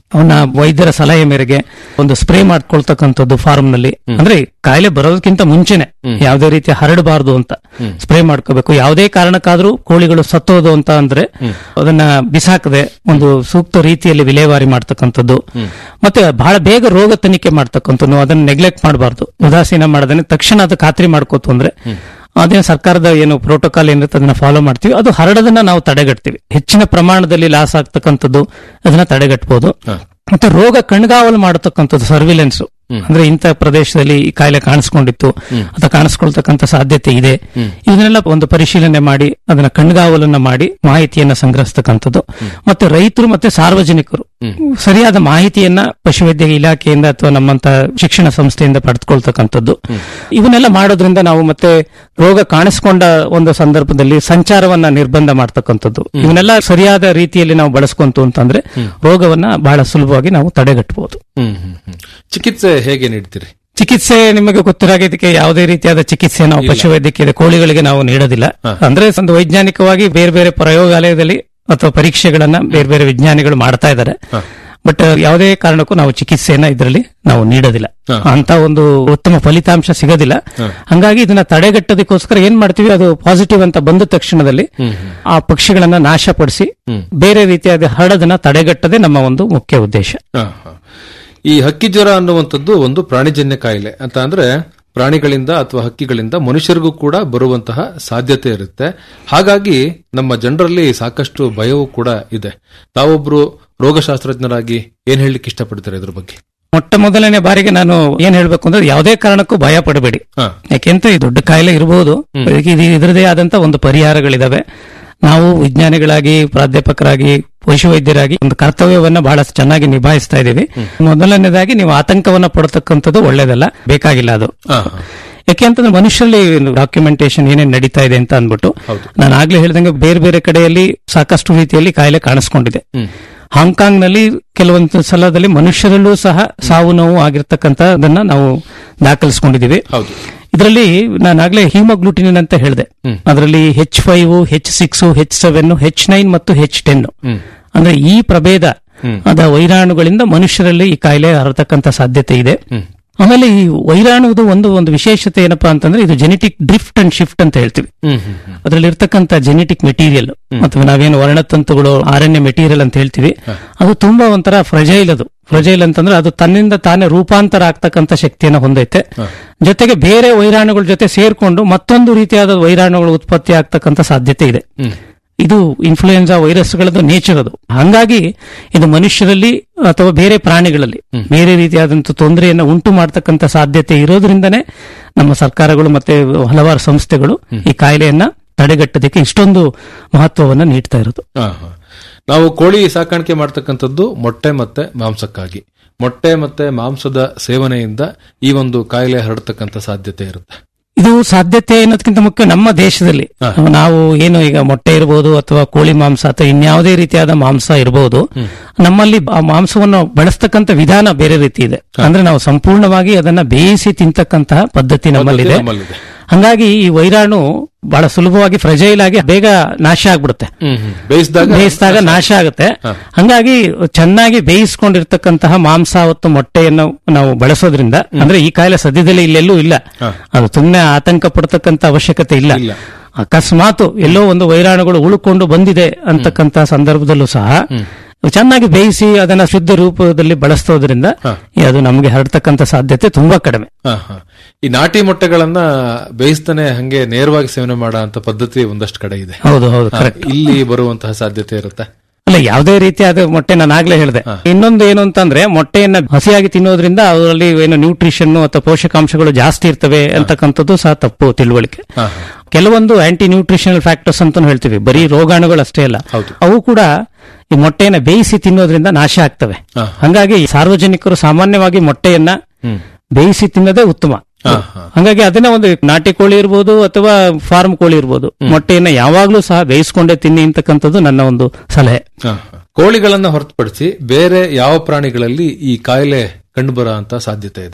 ಅವನ ವೈದ್ಯರ ಸಲಹೆ ಮೇರೆಗೆ ಒಂದು ಸ್ಪ್ರೇ ಮಾಡ್ಕೊಳ್ತಕ್ಕಂಥದ್ದು ಫಾರ್ಮ್ ನಲ್ಲಿ ಅಂದ್ರೆ ಕಾಯಿಲೆ ಬರೋದಕ್ಕಿಂತ ಮುಂಚೆನೆ ಯಾವುದೇ ರೀತಿ ಹರಡಬಾರದು ಅಂತ ಸ್ಪ್ರೇ ಮಾಡ್ಕೋಬೇಕು ಯಾವುದೇ ಕಾರಣಕ್ಕಾದ್ರೂ ಕೋಳಿಗಳು ಸತ್ತೋದು ಅಂತ ಅಂದ್ರೆ ಅದನ್ನ ಬಿಸಾಕದೆ ಒಂದು ಸೂಕ್ತ ರೀತಿಯಲ್ಲಿ ವಿಲೇವಾರಿ ಮಾಡ್ತಕ್ಕಂಥದ್ದು ಮತ್ತೆ ಬಹಳ ಬೇಗ ರೋಗ ತನಿಖೆ ಮಾಡ್ತಕ್ಕಂಥದ್ದು ಅದನ್ನ ನೆಗ್ಲೆಕ್ಟ್ ಮಾಡಬಾರ್ದು ಉದಾಸೀನ ಮಾಡದೇ ತಕ್ಷಣ ಅದು ಖಾತ್ರಿ ಮಾಡ್ಕೋತು ಅಂದ್ರೆ ಅದೇ ಸರ್ಕಾರದ ಏನು ಪ್ರೋಟೋಕಾಲ್ ಏನಿರುತ್ತೆ ಅದನ್ನ ಫಾಲೋ ಮಾಡ್ತೀವಿ ಅದು ಹರಡೋದನ್ನ ನಾವು ತಡೆಗಟ್ತೀವಿ ಹೆಚ್ಚಿನ ಪ್ರಮಾಣದಲ್ಲಿ ಲಾಸ್ ಆಗ್ತಕ್ಕಂಥದ್ದು ಅದನ್ನ ತಡೆಗಟ್ಟಬಹುದು ಮತ್ತೆ ರೋಗ ಕಣ್ಗಾವಲು ಮಾಡತಕ್ಕಂಥದ್ದು ಸರ್ವಿಲೆನ್ಸ್ ಅಂದ್ರೆ ಇಂಥ ಪ್ರದೇಶದಲ್ಲಿ ಈ ಕಾಯಿಲೆ ಕಾಣಿಸ್ಕೊಂಡಿತ್ತು ಅಥವಾ ಕಾಣಿಸ್ಕೊಳ್ತಕ್ಕಂಥ ಸಾಧ್ಯತೆ ಇದೆ ಇದನ್ನೆಲ್ಲ ಒಂದು ಪರಿಶೀಲನೆ ಮಾಡಿ ಅದನ್ನ ಕಣ್ಗಾವಲನ್ನ ಮಾಡಿ ಮಾಹಿತಿಯನ್ನ ಸಂಗ್ರಹಿಸ್ತಕ್ಕಂಥದ್ದು ಮತ್ತೆ ರೈತರು ಮತ್ತೆ ಸಾರ್ವಜನಿಕರು ಸರಿಯಾದ ಮಾಹಿತಿಯನ್ನ ಪಶುವೈದ್ಯ ಇಲಾಖೆಯಿಂದ ಅಥವಾ ನಮ್ಮಂತ ಶಿಕ್ಷಣ ಸಂಸ್ಥೆಯಿಂದ ಪಡೆದುಕೊಳ್ತಕ್ಕಂಥದ್ದು ಇವನ್ನೆಲ್ಲ ಮಾಡೋದ್ರಿಂದ ನಾವು ಮತ್ತೆ ರೋಗ ಕಾಣಿಸ್ಕೊಂಡ ಒಂದು ಸಂದರ್ಭದಲ್ಲಿ ಸಂಚಾರವನ್ನ ನಿರ್ಬಂಧ ಮಾಡ್ತಕ್ಕಂಥದ್ದು ಇವನ್ನೆಲ್ಲ ಸರಿಯಾದ ರೀತಿಯಲ್ಲಿ ನಾವು ಬಳಸ್ಕೊಂತು ಅಂತಂದ್ರೆ ರೋಗವನ್ನ ಬಹಳ ಸುಲಭವಾಗಿ ನಾವು ತಡೆಗಟ್ಟಬಹುದು ಹ್ಮ್ ಹ್ಮ್ ಹ್ಮ್. ಚಿಕಿತ್ಸೆ ಹೇಗೆ ನೀಡ್ತೀರಿ ಚಿಕಿತ್ಸೆ ನಿಮಗೆ ಗೊತ್ತಿರಾಗ ಇದಕ್ಕೆ ಯಾವುದೇ ರೀತಿಯಾದ ಚಿಕಿತ್ಸೆ ನಾವು ಇಲ್ಲ. ಪಶುವೈದ್ಯಕೀಯ ಕೋಳಿಗಳಿಗೆ ನಾವು ನೀಡೋದಿಲ್ಲ ಅಂದ್ರೆ ಒಂದು ವೈಜ್ಞಾನಿಕವಾಗಿ ಬೇರೆ ಬೇರೆ ಪ್ರಯೋಗಾಲಯದಲ್ಲಿ ಅಥವಾ ಪರೀಕ್ಷೆಗಳನ್ನ ಬೇರೆ ಬೇರೆ ವಿಜ್ಞಾನಿಗಳು ಮಾಡ್ತಾ ಇದ್ದಾರೆ ಬಟ್ ಯಾವುದೇ ಕಾರಣಕ್ಕೂ ನಾವು ಚಿಕಿತ್ಸೆಯನ್ನ ಇದರಲ್ಲಿ ನಾವು ನೀಡೋದಿಲ್ಲ ಅಂತ ಒಂದು ಉತ್ತಮ ಫಲಿತಾಂಶ ಸಿಗೋದಿಲ್ಲ ಹಂಗಾಗಿ ಇದನ್ನ ತಡೆಗಟ್ಟೋದಕ್ಕೋಸ್ಕರ ಏನ್ ಮಾಡ್ತೀವಿ ಅದು ಪಾಸಿಟಿವ್ ಅಂತ ಬಂದ ತಕ್ಷಣದಲ್ಲಿ ಆ ಪಕ್ಷಿಗಳನ್ನ ನಾಶಪಡಿಸಿ ಬೇರೆ ರೀತಿಯಾದ ಹರಡೋದನ್ನ ತಡೆಗಟ್ಟದೆ ನಮ್ಮ ಒಂದು ಮುಖ್ಯ ಉದ್ದೇಶ ಹ, ಹ. ಈ ಹಕ್ಕಿ ಜ್ವರ ಅನ್ನುವಂಥದ್ದು ಒಂದು ಪ್ರಾಣಿಜನ್ಯ ಕಾಯಿಲೆ ಅಂತ ಅಂದ್ರೆ ಪ್ರಾಣಿಗಳಿಂದ ಅಥವಾ ಹಕ್ಕಿಗಳಿಂದ ಮನುಷ್ಯರಿಗೂ ಕೂಡ ಬರುವಂತಹ ಸಾಧ್ಯತೆ ಇರುತ್ತೆ ಹಾಗಾಗಿ ನಮ್ಮ ಜನರಲ್ಲಿ ಸಾಕಷ್ಟು ಭಯವೂ ಕೂಡ ಇದೆ ತಾವೊಬ್ರು ರೋಗಶಾಸ್ತ್ರಜ್ಞರಾಗಿ ಏನ್ ಹೇಳಲಿಕ್ಕೆ ಇಷ್ಟಪಡ್ತಾರೆ ಇದ್ರ ಬಗ್ಗೆ ಮೊಟ್ಟ ಮೊದಲನೇ ಬಾರಿಗೆ ನಾನು ಏನ್ ಹೇಳ್ಬೇಕು ಅಂದ್ರೆ ಯಾವುದೇ ಕಾರಣಕ್ಕೂ ಭಯ ಪಡಬೇಡಿ ಯಾಕೆಂತ ಈ ದೊಡ್ಡ ಕಾಯಿಲೆ ಇರಬಹುದು ಇದಕ್ಕೆ ಇದು- ಇದರದೇ ಆದಂತ ಒಂದು ಪರಿಹಾರಗಳಿದಾವೆ ನಾವು ವಿಜ್ಞಾನಿಗಳಾಗಿ ಪ್ರಾಧ್ಯಾಪಕರಾಗಿ ಪಶುವೈದ್ಯರಾಗಿ ಒಂದು ಕರ್ತವ್ಯವನ್ನ ಬಹಳ ಚೆನ್ನಾಗಿ ನಿಭಾಯಿಸ್ತಾ ಇದ್ದೀವಿ ಮೊದಲನೇದಾಗಿ ನೀವು ಆತಂಕವನ್ನ ಪಡತಕ್ಕಂಥದ್ದು ಒಳ್ಳೇದಲ್ಲ ಬೇಕಾಗಿಲ್ಲ ಅದು ಯಾಕೆಂತಂದ್ರೆ ಮನುಷ್ಯರಲ್ಲಿ ಡಾಕ್ಯುಮೆಂಟೇಶನ್ ಏನೇನ್ ನಡೀತಾ ಇದೆ ಅಂತ ಅಂದ್ಬಿಟ್ಟು ನಾನು ಆಗ್ಲೇ ಹೇಳ್ದಂಗೆ ಬೇರೆ ಬೇರೆ ಕಡೆಯಲ್ಲಿ ಸಾಕಷ್ಟು ರೀತಿಯಲ್ಲಿ ಕಾಯಿಲೆ ಕಾಣಿಸ್ಕೊಂಡಿದೆ ಹಾಂಗ್ಕಾಂಗ್ ನಲ್ಲಿ ಕೆಲವೊಂದು ಸಲದಲ್ಲಿ ಮನುಷ್ಯರಲ್ಲೂ ಸಹ ಸಾವು ನೋವು ಆಗಿರ್ತಕ್ಕಂಥದನ್ನ ನಾವು ದಾಖಲಿಸ್ಕೊಂಡಿದೀವಿ ಇದರಲ್ಲಿ ನಾನು ಆಗ್ಲೇ ಹಿಮೋಗ್ಲೂಟಿನಿನ್ ಅಂತ ಹೇಳಿದೆ ಅದರಲ್ಲಿ H five H six H seven H nine ಮತ್ತು ಹೆಚ್ ಟೆನ್ ಅಂದ್ರೆ ಈ ಪ್ರಭೇದ ಅದ ವೈರಾಣುಗಳಿಂದ ಮನುಷ್ಯರಲ್ಲಿ ಈ ಕಾಯಿಲೆ ಹರತಕ್ಕಂತ ಸಾಧ್ಯತೆ ಇದೆ ಆಮೇಲೆ ಈ ವೈರಾಣುವುದು ಒಂದು ಒಂದು ವಿಶೇಷತೆ ಏನಪ್ಪಾ ಅಂತಂದ್ರೆ ಇದು ಜೆನೆಟಿಕ್ ಡ್ರಿಫ್ಟ್ ಅಂಡ್ ಶಿಫ್ಟ್ ಅಂತ ಹೇಳ್ತೀವಿ ಅದರಲ್ಲಿ ಇರ್ತಕ್ಕಂಥ ಜೆನೆಟಿಕ್ ಮೆಟೀರಿಯಲ್ ಅಥವಾ ನಾವೇನು ವರ್ಣತಂತುಗಳು ಆರಣ್ಯ ಮೆಟೀರಿಯಲ್ ಅಂತ ಹೇಳ್ತೀವಿ ಅದು ತುಂಬಾ ಒಂಥರ ಫ್ರಜೈಲ್ ಅದು ಫ್ರಜೈಲ್ ಅಂತಂದ್ರೆ ಅದು ತನ್ನಿಂದ ತಾನೇ ರೂಪಾಂತರ ಆಗ್ತಕ್ಕಂಥ ಶಕ್ತಿಯನ್ನು ಹೊಂದೈತೆ ಜೊತೆಗೆ ಬೇರೆ ವೈರಾಣುಗಳ ಜೊತೆ ಸೇರ್ಕೊಂಡು ಮತ್ತೊಂದು ರೀತಿಯಾದ ವೈರಾಣುಗಳು ಉತ್ಪತ್ತಿ ಆಗ್ತಕ್ಕಂಥ ಸಾಧ್ಯತೆ ಇದೆ ಇದು ಇನ್ಫ್ಲೂಯೆನ್ಸಾ ವೈರಸ್ಗಳದ್ದು ನೇಚರ್ ಅದು ಹಂಗಾಗಿ ಇದು ಮನುಷ್ಯರಲ್ಲಿ ಅಥವಾ ಬೇರೆ ಪ್ರಾಣಿಗಳಲ್ಲಿ ಬೇರೆ ರೀತಿಯಾದಂತಹ ತೊಂದರೆಯನ್ನು ಉಂಟು ಮಾಡತಕ್ಕಂಥ ಸಾಧ್ಯತೆ ಇರೋದ್ರಿಂದನೇ ನಮ್ಮ ಸರ್ಕಾರಗಳು ಮತ್ತೆ ಹಲವಾರು ಸಂಸ್ಥೆಗಳು ಈ ಕಾಯಿಲೆಯನ್ನ ತಡೆಗಟ್ಟೋದಕ್ಕೆ ಇಷ್ಟೊಂದು ಮಹತ್ವವನ್ನು ನೀಡ್ತಾ ಇರೋದು ಹ, ಹ. ನಾವು ಕೋಳಿ ಸಾಕಾಣಿಕೆ ಮಾಡ್ತಕ್ಕಂಥದ್ದು ಮೊಟ್ಟೆ ಮತ್ತೆ ಮಾಂಸಕ್ಕಾಗಿ ಮೊಟ್ಟೆ ಮತ್ತೆ ಮಾಂಸದ ಸೇವನೆಯಿಂದ ಈ ಒಂದು ಕಾಯಿಲೆ ಹರಡತಕ್ಕಂಥ ಸಾಧ್ಯತೆ ಇರುತ್ತೆ ಇದು ಸಾಧ್ಯತೆ ಅನ್ನೋದಕ್ಕಿಂತ ಮುಖ್ಯ ನಮ್ಮ ದೇಶದಲ್ಲಿ ನಾವು ಏನು ಈಗ ಮೊಟ್ಟೆ ಇರಬಹುದು ಅಥವಾ ಕೋಳಿ ಮಾಂಸ ಅಥವಾ ಇನ್ಯಾವುದೇ ರೀತಿಯಾದ ಮಾಂಸ ಇರಬಹುದು ನಮ್ಮಲ್ಲಿ ಆ ಮಾಂಸವನ್ನು ಬಳಸ್ತಕ್ಕಂಥ ವಿಧಾನ ಬೇರೆ ರೀತಿ ಇದೆ ಅಂದ್ರೆ ನಾವು ಸಂಪೂರ್ಣವಾಗಿ ಅದನ್ನ ಬೇಯಿಸಿ ತಿಂತಕ್ಕಂತಹ ಪದ್ಧತಿ ನಮ್ಮಲ್ಲಿದೆ ನಮ್ಮಲ್ಲಿದೆ. ಹಂಗಾಗಿ ಈ ವೈರಾಣು ಬಹಳ ಸುಲಭವಾಗಿ ಫ್ರೆಜೈಲ್ ಆಗಿ ಬೇಗ ನಾಶ ಆಗ್ಬಿಡುತ್ತೆ ಬೇಯಿಸಿದಾಗ ಬೇಯಿಸಿದಾಗ ನಾಶ ಆಗುತ್ತೆ ಹಂಗಾಗಿ ಚೆನ್ನಾಗಿ ಬೇಯಿಸ್ಕೊಂಡಿರ್ತಕ್ಕಂತಹ ಮಾಂಸ ಮತ್ತು ಮೊಟ್ಟೆಯನ್ನು ನಾವು ಬಳಸೋದ್ರಿಂದ ಅಂದ್ರೆ ಈ ಕಾಯಿಲೆ ಸದ್ಯದಲ್ಲಿ ಇಲ್ಲೆಲ್ಲೂ ಇಲ್ಲ ಅದು ಸುಮ್ಮನೆ ಆತಂಕ ಪಡ್ತಕ್ಕಂಥ ಅವಶ್ಯಕತೆ ಇಲ್ಲ ಅಕಸ್ಮಾತ್ ಎಲ್ಲೋ ಒಂದು ವೈರಾಣುಗಳು ಉಳ್ಕೊಂಡು ಬಂದಿದೆ ಅಂತಕ್ಕಂಥ ಸಂದರ್ಭದಲ್ಲೂ ಸಹ ಚೆನ್ನಾಗಿ ಬೇಯಿಸಿ ಅದನ್ನ ಶುದ್ಧ ರೂಪದಲ್ಲಿ ಬಳಸೋದ್ರಿಂದ ಅದು ನಮಗೆ ಹರಡ್ತಕ್ಕಂಥ ಸಾಧ್ಯತೆ ತುಂಬಾ ಕಡಿಮೆ ಹ, ಹ. ಈ ನಾಟಿ ಮೊಟ್ಟೆಗಳನ್ನ ಬೇಯಿಸ್ತಾನೆ ಹಂಗೆ ನೇರವಾಗಿ ಸೇವನೆ ಮಾಡೋ ಅಂತ ಪದ್ಧತಿ ಒಂದಷ್ಟು ಕಡೆ ಇದೆ ಹೌದು, ಹೌದು, ಹ, correct. ಇಲ್ಲಿ ಬರುವಂತಹ ಸಾಧ್ಯತೆ ಇರುತ್ತೆ ಅಲ್ಲ ಯಾವುದೇ ರೀತಿಯಾದ ಮೊಟ್ಟೆ ನಾನು ಆಗ್ಲೇ ಹೇಳಿದೆ ಇನ್ನೊಂದು ಏನು ಅಂತಂದ್ರೆ ಮೊಟ್ಟೆಯನ್ನ ಹಸಿಯಾಗಿ ತಿನ್ನೋದ್ರಿಂದ ಅದರಲ್ಲಿ ಏನು ನ್ಯೂಟ್ರಿಷನ್ ಅಥವಾ ಪೋಷಕಾಂಶಗಳು ಜಾಸ್ತಿ ಇರ್ತವೆ ಅಂತಕ್ಕಂಥದ್ದು ಸಹ ತಪ್ಪು ತಿಳುವಳಿಕೆ ಕೆಲವೊಂದು ಆಂಟಿ ನ್ಯೂಟ್ರಿಷನಲ್ ಫ್ಯಾಕ್ಟರ್ಸ್ ಅಂತ ಹೇಳ್ತೀವಿ ಬರೀ ರೋಗಾಣುಗಳು ಅಷ್ಟೇ ಅಲ್ಲ ಅವು ಕೂಡ ಈ ಮೊಟ್ಟೆಯನ್ನ ಬೇಯಿಸಿ ತಿನ್ನೋದ್ರಿಂದ ನಾಶ ಆಗ್ತವೆ ಹಂಗಾಗಿ ಸಾರ್ವಜನಿಕರು ಸಾಮಾನ್ಯವಾಗಿ ಮೊಟ್ಟೆಯನ್ನ ಬೇಯಿಸಿ ತಿನ್ನೋದೇ ಉತ್ತಮ ಹಂಗಾಗಿ ಅದನ್ನ ಒಂದು ನಾಟಿ ಕೋಳಿ ಇರ್ಬೋದು ಅಥವಾ ಫಾರ್ಮ್ ಕೋಳಿ ಇರ್ಬೋದು ಮೊಟ್ಟೆಯನ್ನ ಯಾವಾಗ್ಲೂ ಸಹ ಬೇಯಿಸ್ಕೊಂಡೇ ತಿನ್ನಿ ಅಂತಕ್ಕಂಥದ್ದು ನನ್ನ ಒಂದು ಸಲಹೆ ಹ, ಹ. ಕೋಳಿಗಳನ್ನ ಹೊರತುಪಡಿಸಿ ಬೇರೆ ಯಾವ ಪ್ರಾಣಿಗಳಲ್ಲಿ ಈ ಕಾಯಿಲೆ ಕಂಡುಬರೋ ಅಂತ ಸಾಧ್ಯತೆ ಇದೆ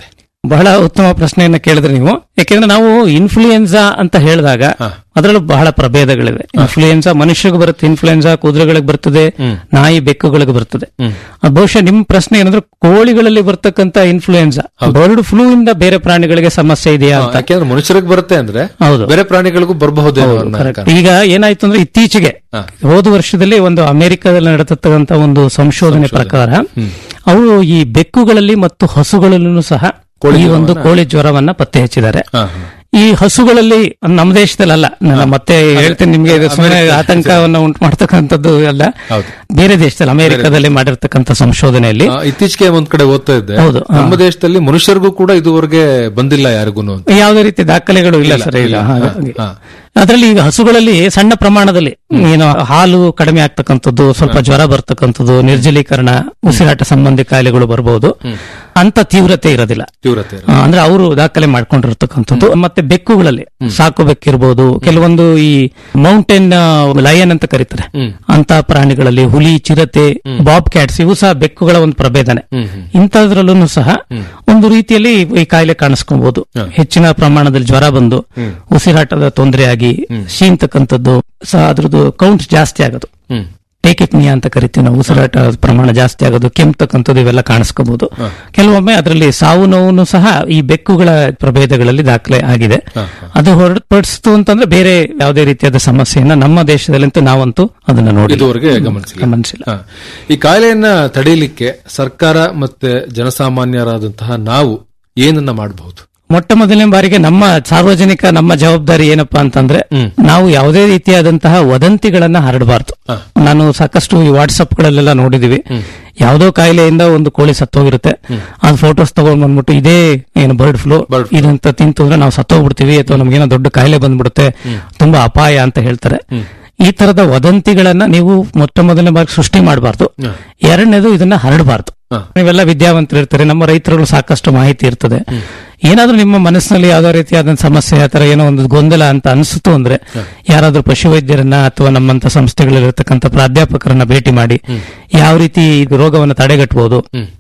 ಬಹಳ ಉತ್ತಮ ಪ್ರಶ್ನೆಯನ್ನ ಕೇಳಿದ್ರೆ ನೀವು ಯಾಕೆಂದ್ರೆ ನಾವು ಇನ್ಫ್ಲೂಯೆನ್ಸಾ ಅಂತ ಹೇಳಿದಾಗ ಅದರಲ್ಲೂ ಬಹಳ ಪ್ರಭೇದಗಳಿವೆ ಇನ್ಫ್ಲೂಯೆನ್ಸಾ ಮನುಷ್ಯರಿಗೆ ಬರುತ್ತೆ ಇನ್ಫ್ಲೂಯೆನ್ಸಾ ಕುದುರೆಗಳಿಗೆ ಬರ್ತದೆ ನಾಯಿ ಬೆಕ್ಕುಗಳಿಗೆ ಬರ್ತದೆ ಅದ್ ಬಹುಶಃ ನಿಮ್ ಪ್ರಶ್ನೆ ಏನಂದ್ರೆ ಕೋಳಿಗಳಲ್ಲಿ ಬರ್ತಕ್ಕಂತ ಇನ್ಫ್ಲೂಯೆನ್ಸಾ ಬರ್ಡ್ ಫ್ಲೂ ಇಂದ ಬೇರೆ ಪ್ರಾಣಿಗಳಿಗೆ ಸಮಸ್ಯೆ ಇದೆಯಾ ಅಂತ ಯಾಕೆಂದ್ರೆ ಮನುಷ್ಯರಿಗೆ ಬರುತ್ತೆ ಅಂದ್ರೆ ಹೌದು. ಬೇರೆ ಪ್ರಾಣಿಗಳಿಗೂ ಬರಬಹುದೇನೋ ಅನ್ನೋ Correct. ಕಾರಣ. ಈಗ ಏನಾಯ್ತು ಅಂದ್ರೆ ಇತ್ತೀಚೆಗೆ ಹೋದ ವರ್ಷದಲ್ಲಿ ಒಂದು ಅಮೆರಿಕದಲ್ಲಿ ನಡೆದಿರ್ತಕ್ಕಂಥ ಒಂದು ಸಂಶೋಧನೆ ಪ್ರಕಾರ ಅವರು ಈ ಬೆಕ್ಕುಗಳಲ್ಲಿ ಮತ್ತು ಹಸುಗಳಲ್ಲೂ ಸಹ ಕೋಳಿ ಈ ಒಂದು ಜ್ವರವನ್ನ- ಕೋಳಿ ಜ್ವರವನ್ನ ಪತ್ತೆ ಹಚ್ಚಿದ್ದಾರೆ ಹಾ, ಹಾ. ಈ ಹಸುಗಳಲ್ಲಿ ನಮ್ಮ ದೇಶದಲ್ಲ ನಾನು ಮತ್ತೆ ಹೇಳ್ತೀನಿ ನಿಮ್ಗೆ ಇದು ಸುಮ್ಮನೆ ಅಮೆರಿಕ- ಆತಂಕವನ್ನ ಉಂಟು ಮಾಡ್ತಕ್ಕಂಥದ್ದು ಅಲ್ಲ ಹೌದು. ಬೇರೆ ದೇಶದಲ್ಲಿ ಅಮೆರಿಕದಲ್ಲಿ ಮಾಡಿರ್ತಕ್ಕಂಥ ಸಂಶೋಧನೆಯಲ್ಲಿ ಆ, ಇತ್ತೀಚೆಗೆ ಒಂದ್ ಕಡೆ ಓದ್ತಾ ಇದ್ದೆ ಹೌದು, ಹಾ. ನಮ್ಮ ದೇಶದಲ್ಲಿ ಮನುಷ್ಯರಿಗೂ ಕೂಡ ಇದುವರೆಗೆ ಬಂದಿಲ್ಲ ಯಾರಿಗೂ ಯಾವುದೇ ರೀತಿ ದಾಖಲೆಗಳು ಇಲ್ಲ ಇಲ್ಲ, ಸರ್ ಇಲ್ಲ ಇಲ್ಲ. ಹಾಗಾಗಿ ಹಾ. ಅದರಲ್ಲಿ ಈಗ ಹಸುಗಳಲ್ಲಿ ಸಣ್ಣ ಪ್ರಮಾಣದಲ್ಲಿ ಏನು ಹಾಲು ಕಡಿಮೆ ಆಗ್ತಕ್ಕಂಥದ್ದು ಸ್ವಲ್ಪ ಜ್ವರ ಬರ್ತಕ್ಕಂಥದ್ದು ನಿರ್ಜಲೀಕರಣ ಉಸಿರಾಟ ಸಂಬಂಧಿ ಕಾಯಿಲೆಗಳು ಬರಬಹುದು ಅಂತ ತೀವ್ರತೆ ಇರೋದಿಲ್ಲ ತೀವ್ರತೆ ಆ, ಅಂದ್ರೆ ಅವರು ದಾಖಲೆ ಮಾಡ್ಕೊಂಡಿರ್ತಕ್ಕಂಥದ್ದು ಮತ್ತೆ ಬೆಕ್ಕುಗಳಲ್ಲಿ ಸಾಕು ಬೆಕ್ಕಿರ್ಬೋದು ಕೆಲವೊಂದು ಈ ಮೌಂಟೇನ್ ಲಯನ್ ಅಂತ ಕರೀತಾರೆ ಅಂತ ಪ್ರಾಣಿಗಳಲ್ಲಿ ಹುಲಿ ಚಿರತೆ ಬಾಬ್ ಕ್ಯಾಟ್ಸ್ ಇವು ಸಹ ಬೆಕ್ಕುಗಳ ಒಂದು ಪ್ರಭೇದನೆ ಇಂಥದ್ರಲ್ಲೂ ಸಹ ಒಂದು ರೀತಿಯಲ್ಲಿ ಈ ಕಾಯಿಲೆ ಕಾಣಿಸ್ಕೊಬಹುದು ಹೆಚ್ಚಿನ ಪ್ರಮಾಣದಲ್ಲಿ ಜ್ವರ ಬಂದು ಉಸಿರಾಟದ ತೊಂದರೆಯಾಗಿ ಶೀಂತಕ್ಕಂಥದ್ದು ಸಹ ಅದ್ರದ್ದು ಕೌಂಟ್ ಜಾಸ್ತಿ ಆಗೋದು ಟೇಕಿಪ್ನಿಯಾ ಅಂತ ಕರಿತೀವಿ ನಾವು ಉಸಿರಾಟ ಪ್ರಮಾಣ ಜಾಸ್ತಿ ಆಗೋದು ಕೆಮ್ತಕ್ಕಂಥದ್ದು ಇವೆಲ್ಲ ಕಾಣಿಸ್ಕೋಬಹುದು ಕೆಲವೊಮ್ಮೆ ಅದರಲ್ಲಿ ಸಾವು ನೋವು ಸಹ ಈ ಬೆಕ್ಕುಗಳ ಪ್ರಭೇದಗಳಲ್ಲಿ ದಾಖಲೆ ಆಗಿದೆ ಅದು ಹೊರತುಪಡಿಸ್ತು ಅಂತಂದ್ರೆ ಬೇರೆ ಯಾವುದೇ ರೀತಿಯಾದ ಸಮಸ್ಯೆಯನ್ನ ನಮ್ಮ ದೇಶದಲ್ಲಂತೂ ನಾವಂತೂ ಅದನ್ನ ನೋಡಿ ಇದುವರೆಗೆ ಗಮನಿಸಿಲ್ಲ ಗಮನಿಸಿಲ್ಲ ಹಾ. ಈ ಕಾಯಿಲೆಯನ್ನ ತಡೆಯಲಿಕ್ಕೆ ಸರ್ಕಾರ ಮತ್ತೆ ಜನಸಾಮಾನ್ಯರಾದಂತಹ ನಾವು ಏನನ್ನ ಮಾಡಬಹುದು ಮೊಟ್ಟ ಮೊದಲನೇ ಬಾರಿಗೆ ನಮ್ಮ ಸಾರ್ವಜನಿಕ ನಮ್ಮ ಜವಾಬ್ದಾರಿ ಏನಪ್ಪಾ ಅಂತಂದ್ರೆ ನಾವು ಯಾವುದೇ ರೀತಿಯಾದಂತಹ ವದಂತಿಗಳನ್ನ ಹರಡಬಾರ್ದು ನಾನು ಸಾಕಷ್ಟು ಈ ವಾಟ್ಸಪ್ ಗಳಲ್ಲೆಲ್ಲ ನೋಡಿದೀವಿ ಯಾವುದೋ ಕಾಯಿಲೆಯಿಂದ ಒಂದು ಕೋಳಿ ಸತ್ತೋಗಿರುತ್ತೆ ಅದು ಫೋಟೋಸ್ ತಗೊಂಡ್ ಬಂದ್ಬಿಟ್ಟು ಇದೇ ಏನು ಬರ್ಡ್ ಫ್ಲೂ ಇದಂತ ತಿಂತು ಅಂದ್ರೆ ನಾವು ಸತ್ತೋಗ್ಬಿಡ್ತೀವಿ ಅಥವಾ ನಮ್ಗೇನೋ ದೊಡ್ಡ ಕಾಯಿಲೆ ಬಂದ್ಬಿಡುತ್ತೆ ತುಂಬಾ ಅಪಾಯ ಅಂತ ಹೇಳ್ತಾರೆ ಈ ತರದ ವದಂತಿಗಳನ್ನ ನೀವು ಮೊಟ್ಟ ಮೊದಲನೇ ಬಾರಿ ಸೃಷ್ಟಿ ಮಾಡಬಾರ್ದು ಎರಡನೇದು ಇದನ್ನ ಹರಡಬಾರ್ದು ನೀವೆಲ್ಲ ವಿದ್ಯಾವಂತರು ಇರ್ತಾರೆ ನಮ್ಮ ರೈತರುಗಳು ಸಾಕಷ್ಟು ಮಾಹಿತಿ ಇರ್ತದೆ ಏನಾದ್ರೂ ನಿಮ್ಮ ಮನಸ್ಸಿನಲ್ಲಿ ಯಾವ್ದೋ ರೀತಿಯಾದ ಸಮಸ್ಯೆ ಆತರ ಏನೋ ಒಂದು ಗೊಂದಲ ಅಂತ ಅನಿಸ್ತು ಅಂದ್ರೆ ಯಾರಾದ್ರೂ ಪಶುವೈದ್ಯರನ್ನ ಅಥವಾ ನಮ್ಮಂತ ಸಂಸ್ಥೆಗಳಲ್ಲಿರ್ತಕ್ಕಂಥ ಪ್ರಾಧ್ಯಾಪಕರನ್ನ ಭೇಟಿ ಮಾಡಿ ಯಾವ ರೀತಿ ಈ ರೋಗವನ್ನು ತಡೆಗಟ್ಟಬಹುದು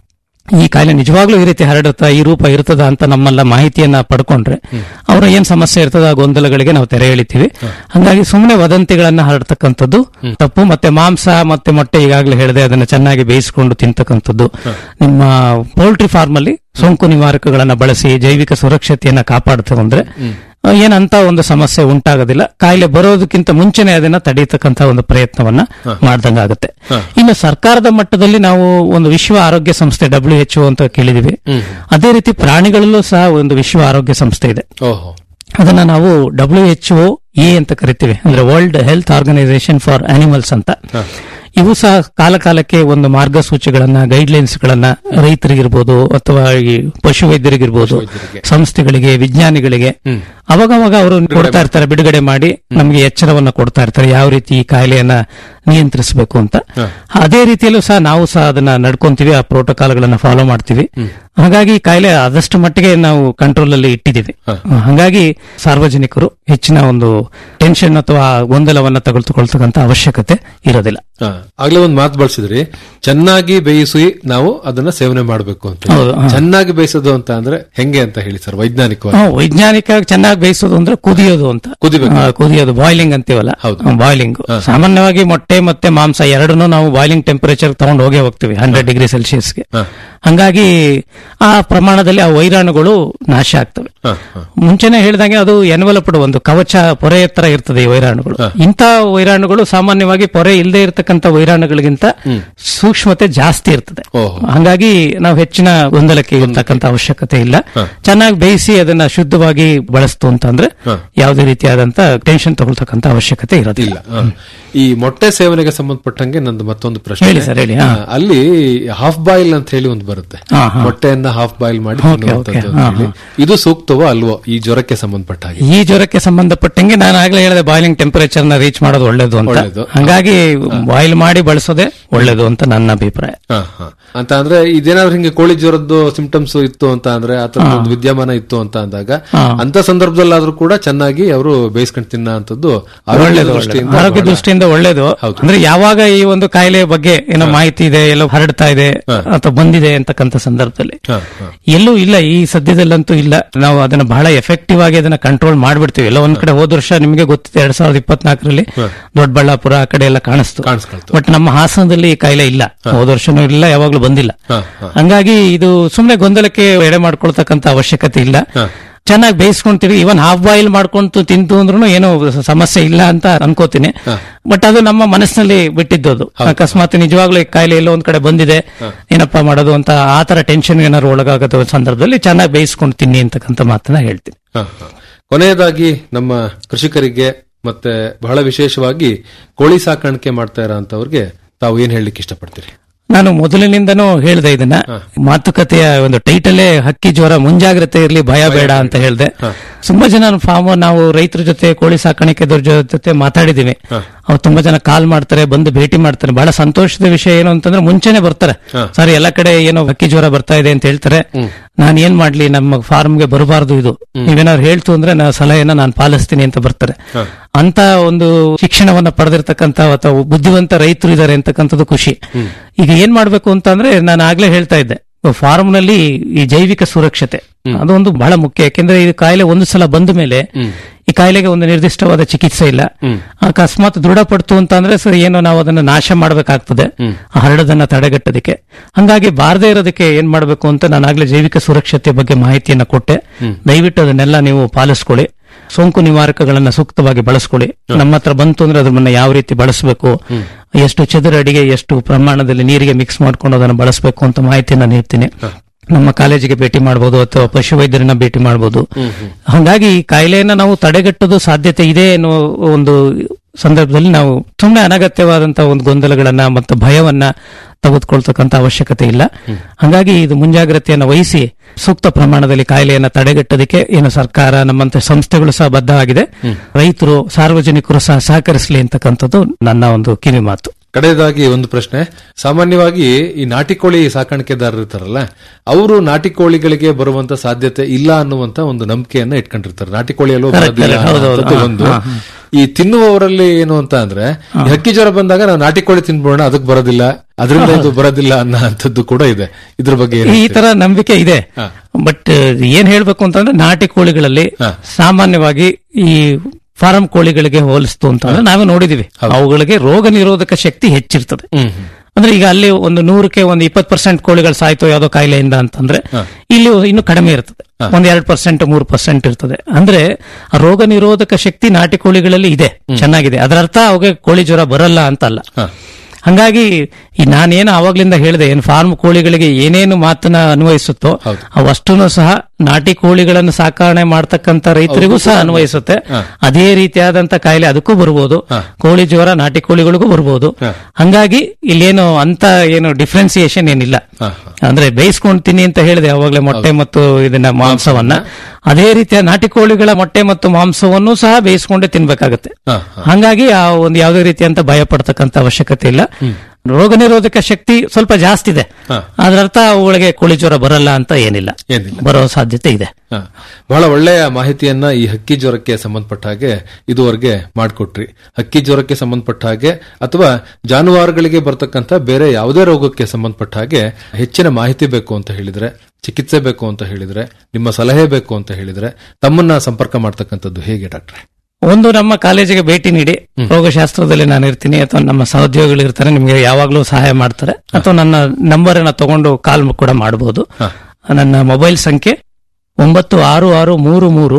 ಈ ಕಾಯಿಲೆ ನಿಜವಾಗ್ಲೂ ಈ ರೀತಿ ಹರಡುತ್ತಾ ಈ ರೂಪ ಇರ್ತದ ಅಂತ ನಮ್ಮೆಲ್ಲ ಮಾಹಿತಿಯನ್ನ ಪಡ್ಕೊಂಡ್ರೆ ಅವರ ಏನ್ ಸಮಸ್ಯೆ ಇರ್ತದ ಆ ಗೊಂದಲಗಳಿಗೆ ನಾವು ತೆರೆ ಎಳಿತೀವಿ ಹಂಗಾಗಿ ಸುಮ್ಮನೆ ವದಂತಿಗಳನ್ನ ಹರಡ್ತಕ್ಕಂಥದ್ದು ತಪ್ಪು ಮತ್ತೆ ಮಾಂಸ ಮತ್ತೆ ಮೊಟ್ಟೆ ಈಗಾಗಲೇ ಹೇಳಿದೆ ಅದನ್ನ ಚೆನ್ನಾಗಿ ಬೇಯಿಸಿಕೊಂಡು ತಿಂತಕ್ಕಂಥದ್ದು ನಿಮ್ಮ ಪೌಲ್ಟ್ರಿ ಫಾರ್ಮ್ ಅಲ್ಲಿ ಸೋಂಕು ನಿವಾರಕಗಳನ್ನ ಬಳಸಿ ಜೈವಿಕ ಸುರಕ್ಷತೆಯನ್ನ ಕಾಪಾಡ್ತೇವೆ ಅಂದ್ರೆ ಆ, ಏನಂತ ಒಂದು ಸಮಸ್ಯೆ ಉಂಟಾಗೋದಿಲ್ಲ ಕಾಯಿಲೆ ಬರೋದಕ್ಕಿಂತ ಮುಂಚೆನೆ ಅದನ್ನ ತಡೆಯತಕ್ಕಂತ ಒಂದು ಪ್ರಯತ್ನವನ್ನ ಮಾಡ್ದಂಗಾಗುತ್ತೆ ಇನ್ನು ಸರ್ಕಾರದ ಮಟ್ಟದಲ್ಲಿ ನಾವು ಒಂದು ವಿಶ್ವ ಆರೋಗ್ಯ ಸಂಸ್ಥೆ ಡಬ್ಲ್ಯೂ ಎಚ್ ಅಂತ ಕೇಳಿದೀವಿ ಅದೇ ರೀತಿ ಪ್ರಾಣಿಗಳಲ್ಲೂ ಸಹ ಒಂದು ವಿಶ್ವ ಆರೋಗ್ಯ ಸಂಸ್ಥೆ ಇದೆ ಓಹೋ ಅದನ್ನ ನಾವು ಡಬ್ಲ್ಯೂ ಎಚ್ ಒ ಎ ಅಂತ ಕರಿತೀವಿ ಅಂದ್ರೆ world health organisation for animals ಅಂತ ಇವು ಸಹ ಕಾಲ ಕಾಲಕ್ಕೆ ಒಂದು ಮಾರ್ಗಸೂಚಿಗಳನ್ನ ಗೈಡ್ಲೈನ್ಸ್ ಗಳನ್ನ ರೈತರಿಗಿರ್ಬೋದು ಅಥವಾ ಈ ಪಶುವೈದ್ಯರಿಗಿರ್ಬೋದು ಸಂಸ್ಥೆಗಳಿಗೆ ವಿಜ್ಞಾನಿಗಳಿಗೆ ಅವಾಗವಾಗ ಅವರು ಕೊಡ್ತಾ ಇರ್ತಾರೆ ಬಿಡುಗಡೆ ಮಾಡಿ ನಮಗೆ ಎಚ್ಚರವನ್ನ ಕೊಡ್ತಾ ಇರ್ತಾರೆ ಯಾವ ರೀತಿ ಈ ಕಾಯಿಲೆಯನ್ನ ನಿಯಂತ್ರಿಸಬೇಕು ಅಂತ ಅದೇ ರೀತಿಯಲ್ಲೂ ಸಹ ನಾವು ಸಹ ಅದನ್ನ ನಡ್ಕೊಂತೀವಿ ಆ ಪ್ರೋಟೋಕಾಲ್ಗಳನ್ನ ಫಾಲೋ ಮಾಡ್ತೀವಿ ಹಾಗಾಗಿ ಈ ಕಾಯಿಲೆ ಆದಷ್ಟು ಮಟ್ಟಿಗೆ ನಾವು ಕಂಟ್ರೋಲ್ ಅಲ್ಲಿ ಇಟ್ಟಿದ್ದೀವಿ ಹಾಗಾಗಿ ಸಾರ್ವಜನಿಕರು ಹೆಚ್ಚಿನ ಒಂದು ಟೆನ್ಷನ್ ಅಥವಾ ಗೊಂದಲವನ್ನ ತಗೊಳ್ತುಕೊಳ್ತಕ್ಕಂತ ಅವಶ್ಯಕತೆ ಇರೋದಿಲ್ಲ ಹಾ. ಆಗ್ಲೇ ಒಂದ್ ಮಾತು ಬಳಸಿದ್ರಿ ಚೆನ್ನಾಗಿ ಬೇಯಿಸಿ ನಾವು ಅದನ್ನ ಸೇವನೆ ಮಾಡಬೇಕು ಅಂತ ಹೌದು, ಹಾ. ಚೆನ್ನಾಗಿ ಬೇಯಿಸೋದು ಅಂತ ಅಂದ್ರೆ ಹೆಂಗೆ ಅಂತ ಹೇಳಿ ಸರ್ ವೈಜ್ಞಾನಿಕವಾಗಿ ಹಾ, ವೈಜ್ಞಾನಿಕ ಚೆನ್ನಾಗಿ ಬೇಯಿಸೋದು ಅಂದ್ರೆ ಕುದಿಯೋದು ಅಂತ ಕುದಿಬೇಕು. ಆ, ಕುದಿಯೋದು ಬಾಯ್ಲಿಂಗ್ ಅಂತೀವಲ್ಲ ಬಾಯ್ಲಿಂಗ್ ಸಾಮಾನ್ಯವಾಗಿ ಮೊಟ್ಟೆ ಮತ್ತೆ ಮಾಂಸ ಎರಡನ್ನೂ ನಾವು ಬಾಯ್ಲಿಂಗ್ ಟೆಂಪರೇಚರ್ ತಗೊಂಡು ಹೋಗೇ ಹೋಗ್ತೀವಿ ಹಂಡ್ರೆಡ್ ಡಿಗ್ರಿ ಸೆಲ್ಸಿಯಸ್ಗೆ ಹಂಗಾಗಿ ಆ ಪ್ರಮಾಣದಲ್ಲಿ ಆ ವೈರಾಣುಗಳು ನಾಶ ಆಗ್ತವೆ ಮುಂಚೆನೆ ಹೇಳಿದಂಗೆ ಅದು ಎನ್ವಲಪ್ಡ್ ಒಂದು ಕವಚ ಪೊರೆ ತರ ಇರ್ತದೆ ಈ ವೈರಾಣುಗಳು ಇಂಥ ವೈರಾಣುಗಳು ಸಾಮಾನ್ಯವಾಗಿ ಪೊರೆ ಇಲ್ಲದೆ ಇರತಕ್ಕಂತ ವೈರಾಣುಗಳಿಗಿಂತ ಸೂಕ್ಷ್ಮತೆ ಜಾಸ್ತಿ ಇರ್ತದೆ ಹಂಗಾಗಿ ನಾವು ಹೆಚ್ಚಿನ ಗೊಂದಲಕ್ಕೆ ಇರ್ತಕ್ಕಂತ ಅವಶ್ಯಕತೆ ಇಲ್ಲ ಚೆನ್ನಾಗಿ ಬೇಯಿಸಿ ಅದನ್ನ ಶುದ್ಧವಾಗಿ ಬಳಸ್ತು ಅಂತಂದ್ರೆ ಯಾವುದೇ ರೀತಿಯಾದಂತ ಟೆನ್ಷನ್ ತಗೊಳ್ತಕ್ಕಂತ ಅವಶ್ಯಕತೆ ಇರೋದಿಲ್ಲ ಹಾ. ಈ ಮೊಟ್ಟೆ ಸೇವನೆಗೆ ಸಂಬಂಧಪಟ್ಟಂಗೆ ನಂದು ಮತ್ತೊಂದು ಪ್ರಶ್ನೆ ಹೇಳಿ ಸರ್, ಹೇಳಿ, ಹಾ. ಆ, ಅಲ್ಲಿ ಹಾಫ್ ಬಾಯ್ಲ್ ಅಂತ ಹೇಳಿ ಒಂದು ಬರುತ್ತೆ ಹಾ, ಹಾ. ಮೊಟ್ಟೆಯನ್ನ ಹಾಫ್ ಬಾಯ್ಲ್ ಮಾಡಿ ಓಕೆ, ತಿನ್ನುವಂಥದ್ದು ಓಕೆ, ಅಂತ ಹಾ, ಹೇಳಿ. ಇದು ಸೂಕ್ತವೋ ಅಲ್ವೋ ಈ ಜ್ವರಕ್ಕೆ ಸಂಬಂಧಪಟ್ಟ ಹಾಗೆ ಈ ಜ್ವರಕ್ಕೆ ಸಂಬಂಧಪಟ್ಟಂಗೆ ನಾನು ಆಗ್ಲೇ ಹೇಳಿದೆ ಬಾಯ್ಲಿಂಗ್ ಟೆಂಪರೇಚರ್ ನ ರೀಚ್ ಮಾಡೋದು ಒಳ್ಳೇದು ಅಂತ ಒಳ್ಳೇದು. ಹಂಗಾಗಿ ಬಾಯ್ಲ್ ಮಾಡಿ ಬಳಸೋದೇ ಒಳ್ಳೇದು ಅಂತ ನನ್ನ ಅಭಿಪ್ರಾಯ ಹಾ, ಹಾ. ಅಂತ ಅಂದ್ರೆ ಇದೇನಾದ್ರೂ ಹಿಂಗೆ ಕೋಳಿ ಜ್ವರದ್ದು ಸಿಂಪ್ಟಮ್ಸ್ ಇತ್ತು ಅಂತ ಅಂದ್ರೆ ಆತರ ಒಂದು ವಿದ್ಯಮಾನ ಇತ್ತು ಅಂತ ಅಂದಾಗ ಅಂತ ಸಂದರ್ಭದಲ್ಲಾದ್ರೂ ಕೂಡ ಚೆನ್ನಾಗಿ ಅವರು ಬೇಯಿಸ್ಕೊಂಡು ತಿನ್ನೋಂಥದ್ದು ಆರೋಗ್ಯದ ಒಳ್ಳೇದು ದೃಷ್ಟಿಯಿಂದ ಒಳ್ಳೇದು. ಆರೋಗ್ಯ ಬಹಳ- ದೃಷ್ಟಿಯಿಂದ ಒಳ್ಳೇದು ಅಂದ್ರೆ ಯಾವಾಗ ಈ ಒಂದು ಕಾಯಿಲೆ ಬಗ್ಗೆ ಏನೋ ಮಾಹಿತಿ ಇದೆ ಎಲ್ಲೋ ಹರಡ್ತಾ ಇದೆ ಅಥವಾ ಬಂದಿದೆ ಅಂತಕ್ಕಂಥ ಸಂದರ್ಭದಲ್ಲಿ ಎಲ್ಲೂ ಇಲ್ಲ ಈ ಸದ್ಯದಲ್ಲಂತೂ ಇಲ್ಲ ನಾವು ಅದನ್ನ ಬಹಳ ಎಫೆಕ್ಟಿವ್ ಆಗಿ ಅದನ್ನ ಕಂಟ್ರೋಲ್ ಮಾಡ್ಬಿಡ್ತೀವಿ ಎಲ್ಲ ಒಂದ್ ಕಡೆ ಹೋದ ವರ್ಷ ನಿಮಗೆ ಗೊತ್ತಿದೆ ಎರಡ್ ಸಾವಿರದ ಇಪ್ಪತ್ನಾಲ್ಕರಲ್ಲಿ ದೊಡ್ಡಬಳ್ಳಾಪುರ ಆ ಕಡೆ ಎಲ್ಲ ಕಾಣಿಸ್ತು ಬಟ್ ನಮ್ಮ ಹಾಸನದಲ್ಲಿ ಈ ಕಾಯಿಲೆ ಇಲ್ಲ ಹೋದ ವರ್ಷನೂ ಇಲ್ಲ ಯಾವಾಗ್ಲೂ ಬಂದಿಲ್ಲ ಹಂಗಾಗಿ ಇದು ಸುಮ್ನೆ ಗೊಂದಲಕ್ಕೆ ಎಡೆ ಮಾಡ್ಕೊಳ್ತಕ್ಕಂತ ಅವಶ್ಯಕತೆ ಇಲ್ಲ ಚೆನ್ನಾಗಿ ಬೇಯಿಸ್ಕೊಂತೀವಿ ಇವನ್ ಹಾಫ್ ಬಾಯಿಲ್ ಮಾಡ್ಕೊಂಡು ತಿಂತು ಅಂದ್ರೂ ಏನು ಸಮಸ್ಯೆ ಇಲ್ಲ ಅಂತ ಅನ್ಕೋತೀನಿ ಬಟ್ ಅದು ನಮ್ಮ ಮನಸ್ಸಿನಲ್ಲಿ ಬಿಟ್ಟಿದ್ದು ಅದು ಅಕಸ್ಮಾತ್ ನಿಜವಾಗ್ಲೂ ಈ ಕಾಯಿಲೆ ಎಲ್ಲೋ ಒಂದ್ ಕಡೆ ಬಂದಿದೆ ಏನಪ್ಪಾ ಮಾಡೋದು ಅಂತ ಆ ತರ ಟೆನ್ಷನ್ ಏನಾದ್ರು ಒಳಗಾಗೋ ಸಂದರ್ಭದಲ್ಲಿ ಚೆನ್ನಾಗಿ ಬೇಯಿಸ್ಕೊಂಡು ತಿನ್ನಿ ಅಂತಕ್ಕಂಥ ಮಾತನ್ನ ಹೇಳ್ತೀನಿ ಹ, ಹ. ಕೊನೆಯದಾಗಿ ನಮ್ಮ ಕೃಷಿಕರಿಗೆ ಮತ್ತೆ ಬಹಳ ವಿಶೇಷವಾಗಿ ಕೋಳಿ ಸಾಕಾಣಿಕೆ ಮಾಡ್ತಾ ಇರೋಂತವ್ರಿಗೆ ತಾವು ಏನ್ ಹೇಳಲಿಕ್ಕೆ ಇಷ್ಟಪಡ್ತೀರಿ ನಾನು ಮೊದಲಿನಿಂದನೂ ಹೇಳ್ದೆ ಇದನ್ನ ಮಾತುಕತೆಯ ಒಂದು ಟೈಟಲೇ ಹಕ್ಕಿ ಜ್ವರ ಮುಂಜಾಗ್ರತೆ ಇರಲಿ ಭಯ ಬೇಡ ಅಂತ ಹೇಳ್ದೆ ತುಂಬಾ ಜನ ಫಾರ್ಮ್ ನಾವು ರೈತರ ಜೊತೆ ಕೋಳಿ ಸಾಕಾಣಿಕೆದವ್ರ ಜೊತೆ ಮಾತಾಡಿದೀವಿ ಅವ್ರು ತುಂಬಾ ಜನ ಕಾಲ್ ಮಾಡ್ತಾರೆ ಬಂದು ಭೇಟಿ ಮಾಡ್ತಾರೆ ಬಹಳ ಸಂತೋಷದ ವಿಷಯ ಏನು ಅಂತಂದ್ರೆ ಮುಂಚೆನೆ ಬರ್ತಾರೆ ಸರ್ ಎಲ್ಲ ಕಡೆ ಏನೋ ಹಕ್ಕಿ ಜ್ವರ ಬರ್ತಾ ಇದೆ ಅಂತ ಹೇಳ್ತಾರೆ ನಾನು ಏನ್ ಮಾಡ್ಲಿ ನಮ್ಮ ಫಾರ್ಮ್ಗೆ ಬರಬಾರ್ದು ಇದು ನೀವೇನಾದ್ರು ಹೇಳ್ತು ಅಂದ್ರೆ ನಾ ಸಲಹೆನ ನಾನು ಪಾಲಿಸ್ತೀನಿ ಅಂತ ಬರ್ತಾರೆ ಅಂತ ಒಂದು ಶಿಕ್ಷಣವನ್ನ ಪಡೆದಿರ್ತಕ್ಕಂತ ಅಥವಾ ಬುದ್ಧಿವಂತ ರೈತರು ಇದ್ದಾರೆ ಅಂತಕ್ಕಂಥದ್ದು ಖುಷಿ ಈಗ ಏನ್ ಮಾಡ್ಬೇಕು ಅಂತ ಅಂದ್ರೆ ನಾನು ಆಗ್ಲೇ ಹೇಳ್ತಾ ಇದ್ದೆ ಫಾರ್ಮ್ ನಲ್ಲಿ ಈ ಜೈವಿಕ ಸುರಕ್ಷತೆ ಅದೊಂದು ಬಹಳ ಮುಖ್ಯ ಯಾಕೆಂದ್ರೆ ಈ ಕಾಯಿಲೆ ಒಂದು ಸಲ ಬಂದ ಮೇಲೆ ಈ ಕಾಯಿಲೆಗೆ ಒಂದು ನಿರ್ದಿಷ್ಟವಾದ ಚಿಕಿತ್ಸೆ ಇಲ್ಲ ಅಕಸ್ಮಾತ್ ದೃಢಪಡ್ತು ಅಂತ ಅಂದ್ರೆ ಸರ್ ಏನೋ ನಾವು ಅದನ್ನ ನಾಶ ಮಾಡಬೇಕಾಗ್ತದೆ ಹರಡೋದನ್ನ ತಡೆಗಟ್ಟೋದಕ್ಕೆ ಹಂಗಾಗಿ ಬಾರದೇ ಇರೋದಕ್ಕೆ ಏನ್ ಮಾಡಬೇಕು ಅಂತ ನಾನು ಆಗ್ಲೇ ಜೈವಿಕ ಸುರಕ್ಷತೆ ಬಗ್ಗೆ ಮಾಹಿತಿಯನ್ನ ಕೊಟ್ಟೆ ದಯವಿಟ್ಟು ಅದನ್ನೆಲ್ಲ ನೀವು ಪಾಲಿಸ್ಕೊಳ್ಳಿ ಸೋಂಕು ನಿವಾರಕಗಳನ್ನ ಸೂಕ್ತವಾಗಿ ಬಳಸ್ಕೊಳ್ಳಿ ನಮ್ಮ ಹತ್ರ ಬಂತು ಅಂದ್ರೆ ಅದನ್ನ ಯಾವ ರೀತಿ ಬಳಸಬೇಕು ಎಷ್ಟು ಚದುರ ಅಡಿಗೆ ಎಷ್ಟು ಪ್ರಮಾಣದಲ್ಲಿ ನೀರಿಗೆ ಮಿಕ್ಸ್ ಮಾಡ್ಕೊಂಡು ಅದನ್ನು ಬಳಸಬೇಕು ಅಂತ ಮಾಹಿತಿಯನ್ನ ನೀಡ್ತೀನಿ ನಮ್ಮ ಕಾಲೇಜಿಗೆ ಭೇಟಿ ಮಾಡಬಹುದು ಅಥವಾ ಪಶುವೈದ್ಯರನ್ನ ಭೇಟಿ ಮಾಡಬಹುದು ಹಾಗಾಗಿ ಈ ಕಾಯಿಲೆಯನ್ನ ನಾವು ತಡೆಗಟ್ಟೋದು ಸಾಧ್ಯತೆ ಇದೆ ಅನ್ನೋ ಒಂದು ಸಂದರ್ಭದಲ್ಲಿ ನಾವು ಸುಮ್ಮನೆ ಅನಗತ್ಯವಾದಂತಹ ಒಂದು ಗೊಂದಲಗಳನ್ನ ಮತ್ತು ಭಯವನ್ನ ತೆಗೆದುಕೊಳ್ತಕ್ಕಂತ ಅವಶ್ಯಕತೆ ಇಲ್ಲ ಹಾಗಾಗಿ ಇದು ಮುಂಜಾಗ್ರತೆಯನ್ನು ವಹಿಸಿ ಸೂಕ್ತ ಪ್ರಮಾಣದಲ್ಲಿ ಕಾಯಿಲೆಯನ್ನ ತಡೆಗಟ್ಟೋದಕ್ಕೆ ಏನು ಸರ್ಕಾರ ನಮ್ಮಂತ ಸಂಸ್ಥೆಗಳು ಸಹ ಬದ್ಧವಾಗಿದೆ ರೈತರು ಸಾರ್ವಜನಿಕರು ಸಹ ಸಹಕರಿಸಲಿ ಅಂತಕ್ಕಂಥದ್ದು ನನ್ನ ಒಂದು ಕಿವಿ ಮಾತು ಕಡೆಯದಾಗಿ ಒಂದು ಪ್ರಶ್ನೆ ಸಾಮಾನ್ಯವಾಗಿ ಈ ನಾಟಿ ಕೋಳಿ ಸಾಕಾಣಿಕೆದಾರರು ಇರ್ತಾರಲ್ಲ ಅವರು ನಾಟಿ ಕೋಳಿಗಳಿಗೆ ಬರುವಂತ ಸಾಧ್ಯತೆ ಇಲ್ಲ ಅನ್ನುವಂತ ಒಂದು ನಂಬಿಕೆಯನ್ನ ಇಟ್ಕೊಂಡಿರ್ತಾರೆ ನಾಟಿ ಕೋಳಿಯಲ್ಲೂ Correct, ಬರೋದಿಲ್ಲ correct. ಹೌದು, ಹೌದು. ಅನ್ನೋದು ಒಂದು ಹಾ, ಹಾ. ಈ ತಿನ್ನುವವರಲ್ಲಿ ಏನು ಅಂತ ಅಂದ್ರೆ ಈ ಹಕ್ಕಿ ಜ್ವರ ಬಂದಾಗ ನಾವು ನಾಟಿ ಕೋಳಿ ತಿನ್ಬೋಣ ಅದಕ್ಕೆ ಬರೋದಿಲ್ಲ ಅದರಿಂದ ಇದು ಬರೋದಿಲ್ಲ ಅನ್ನೋ ಅಂತದ್ದು ಕೂಡ ಇದೆ ಇದ್ರ ಬಗ್ಗೆ ಏನ್ ಈ ಹೇಳ್ತೀರಿ? ತರ ನಂಬಿಕೆ ಇದೆ ಬಟ್ ಏನ್ ಹೇಳ್ಬೇಕು ಅಂತಂದ್ರೆ ನಾಟಿ ಕೋಳಿಗಳಲ್ಲಿ ಸಾಮಾನ್ಯವಾಗಿ ಈ ಫಾರಂ ಕೋಳಿಗಳಿಗೆ ಹೋಲಿಸ್ತು ಅಂತಂದ್ರೆ ನಾವೇ ನೋಡಿದೀವಿ ಅವುಗಳಿಗೆ ರೋಗ ನಿರೋಧಕ ಶಕ್ತಿ ಹೆಚ್ಚಿರ್ತದೆ ಅಂದ್ರೆ ಈಗ ಅಲ್ಲಿ ಒಂದು ನೂರಕ್ಕೆ ಒಂದು ಇಪ್ಪತ್ತು ಪರ್ಸೆಂಟ್ ಕೋಳಿಗಳು ಸಾಯ್ತು ಯಾವ್ದೋ ಕಾಯಿಲೆಯಿಂದ ಅಂತಂದ್ರೆ ಇಲ್ಲಿ ಇನ್ನು ಕಡಿಮೆ ಇರ್ತದೆ ಒಂದ್ ಎರಡ್ ಪರ್ಸೆಂಟ್ ಮೂರು ಪರ್ಸೆಂಟ್ ಇರ್ತದೆ ಅಂದ್ರೆ ಆ ರೋಗ ನಿರೋಧಕ ಶಕ್ತಿ ನಾಟಿ ಕೋಳಿಗಳಲ್ಲಿ ಇದೆ ಚೆನ್ನಾಗಿದೆ ಅದರ ಅರ್ಥ ಅವಾಗ ಕೋಳಿ ಜ್ವರ ಬರಲ್ಲ ಅಂತಲ್ಲ ಹಂಗಾಗಿ ಈ ನಾನೇನು ಅವಾಗ್ಲಿಂದ ಹೇಳಿದೆ ಏನು ಫಾರ್ಮ್ ಕೋಳಿಗಳಿಗೆ ಏನೇನು ಮಾತನ್ನ ಅನ್ವಯಿಸುತ್ತೋ ಅವಷ್ಟನ್ನು ಸಹ ನಾಟಿ ಕೋಳಿಗಳನ್ನು ಸಾಕಣೆ ಮಾಡ್ತಕ್ಕಂತ ರೈತರಿಗೂ ಸಹ ಅನ್ವಯಿಸುತ್ತೆ ಅದೇ ರೀತಿಯಾದಂತ ಕಾಯಿಲೆ ಅದಕ್ಕೂ ಬರ್ಬೋದು ಕೋಳಿ ಜ್ವರ ನಾಟಿ ಕೋಳಿಗಳಿಗೂ ಬರ್ಬೋದು ಹಂಗಾಗಿ ಇಲ್ಲೇನು ಅಂತ ಏನು ಡಿಫ್ರೆನ್ಸಿಯೇಷನ್ ಏನಿಲ್ಲ ಅಂದ್ರೆ ಬೇಯಿಸ್ಕೊಂಡು ತಿನ್ನಿ ಅಂತ ಹೇಳಿದೆ ಅವಾಗಲೇ ಮೊಟ್ಟೆ ಮತ್ತು ಇದನ್ನ ಮಾಂಸವನ್ನ ಅದೇ ರೀತಿಯ ನಾಟಿ ಕೋಳಿಗಳ ಮೊಟ್ಟೆ ಮತ್ತು ಮಾಂಸವನ್ನು ಸಹ ಬೇಯಿಸ್ಕೊಂಡೇ ತಿನ್ಬೇಕಾಗತ್ತೆ ಹಂಗಾಗಿ ಆ ಒಂದು ಯಾವುದೇ ರೀತಿಯಂತ ಭಯ ಪಡ್ತಕ್ಕಂತ ಅವಶ್ಯಕತೆ ಇಲ್ಲ ರೋಗ ನಿರೋಧಕ ಶಕ್ತಿ ಸ್ವಲ್ಪ ಜಾಸ್ತಿ ಇದೆ ಅದರ ಅರ್ಥ ಅವುಗಳಿಗೆ ಕೋಳಿ ಜ್ವರ ಬರಲ್ಲ ಅಂತ ಏನಿಲ್ಲ ಬರೋ ಸಾಧ್ಯತೆ ಇದೆ ಹ. ಬಹಳ ಒಳ್ಳೆಯ ಮಾಹಿತಿಯನ್ನ ಈ ಹಕ್ಕಿ ಜ್ವರಕ್ಕೆ ಸಂಬಂಧಪಟ್ಟ ಹಾಗೆ ಇದುವರೆಗೆ ಮಾಡಿಕೊಟ್ರಿ ಹಕ್ಕಿ ಜ್ವರಕ್ಕೆ ಸಂಬಂಧಪಟ್ಟ ಹಾಗೆ ಅಥವಾ ಜಾನುವಾರುಗಳಿಗೆ ಬರ್ತಕ್ಕಂಥ ಬೇರೆ ಯಾವುದೇ ರೋಗಕ್ಕೆ ಸಂಬಂಧಪಟ್ಟ ಹಾಗೆ ಹೆಚ್ಚಿನ ಮಾಹಿತಿ ಬೇಕು ಅಂತ ಹೇಳಿದ್ರೆ ಚಿಕಿತ್ಸೆ ಬೇಕು ಅಂತ ಹೇಳಿದ್ರೆ ನಿಮ್ಮ ಸಲಹೆ ಬೇಕು ಅಂತ ಹೇಳಿದ್ರೆ ತಮ್ಮನ್ನ ಸಂಪರ್ಕ ಮಾಡ್ತಕ್ಕಂಥದ್ದು ಹೇಗೆ ಡಾಕ್ಟ್ರೆ ಒಂದು ನಮ್ಮ ಕಾಲೇಜಿಗೆ ಭೇಟಿ ನೀಡಿ ರೋಗಶಾಸ್ತ್ರದಲ್ಲಿ ನಾನು ಇರ್ತೀನಿ ಅಥವಾ ನಮ್ಮ ಸಹೋದ್ಯೋಗಿಗಳು ಇರ್ತಾರೆ ನಿಮಗೆ ಯಾವಾಗಲೂ ಸಹಾಯ ಮಾಡ್ತಾರೆ ಅಥವಾ ನನ್ನ ನಂಬರ್ ಅನ್ನ ತಗೊಂಡು ಕಾಲ್ ಕೂಡ ಮಾಡಬಹುದು ನನ್ನ ಮೊಬೈಲ್ ಸಂಖ್ಯೆ ಒಂಬತ್ತು ಆರು ಆರು ಮೂರು ಮೂರು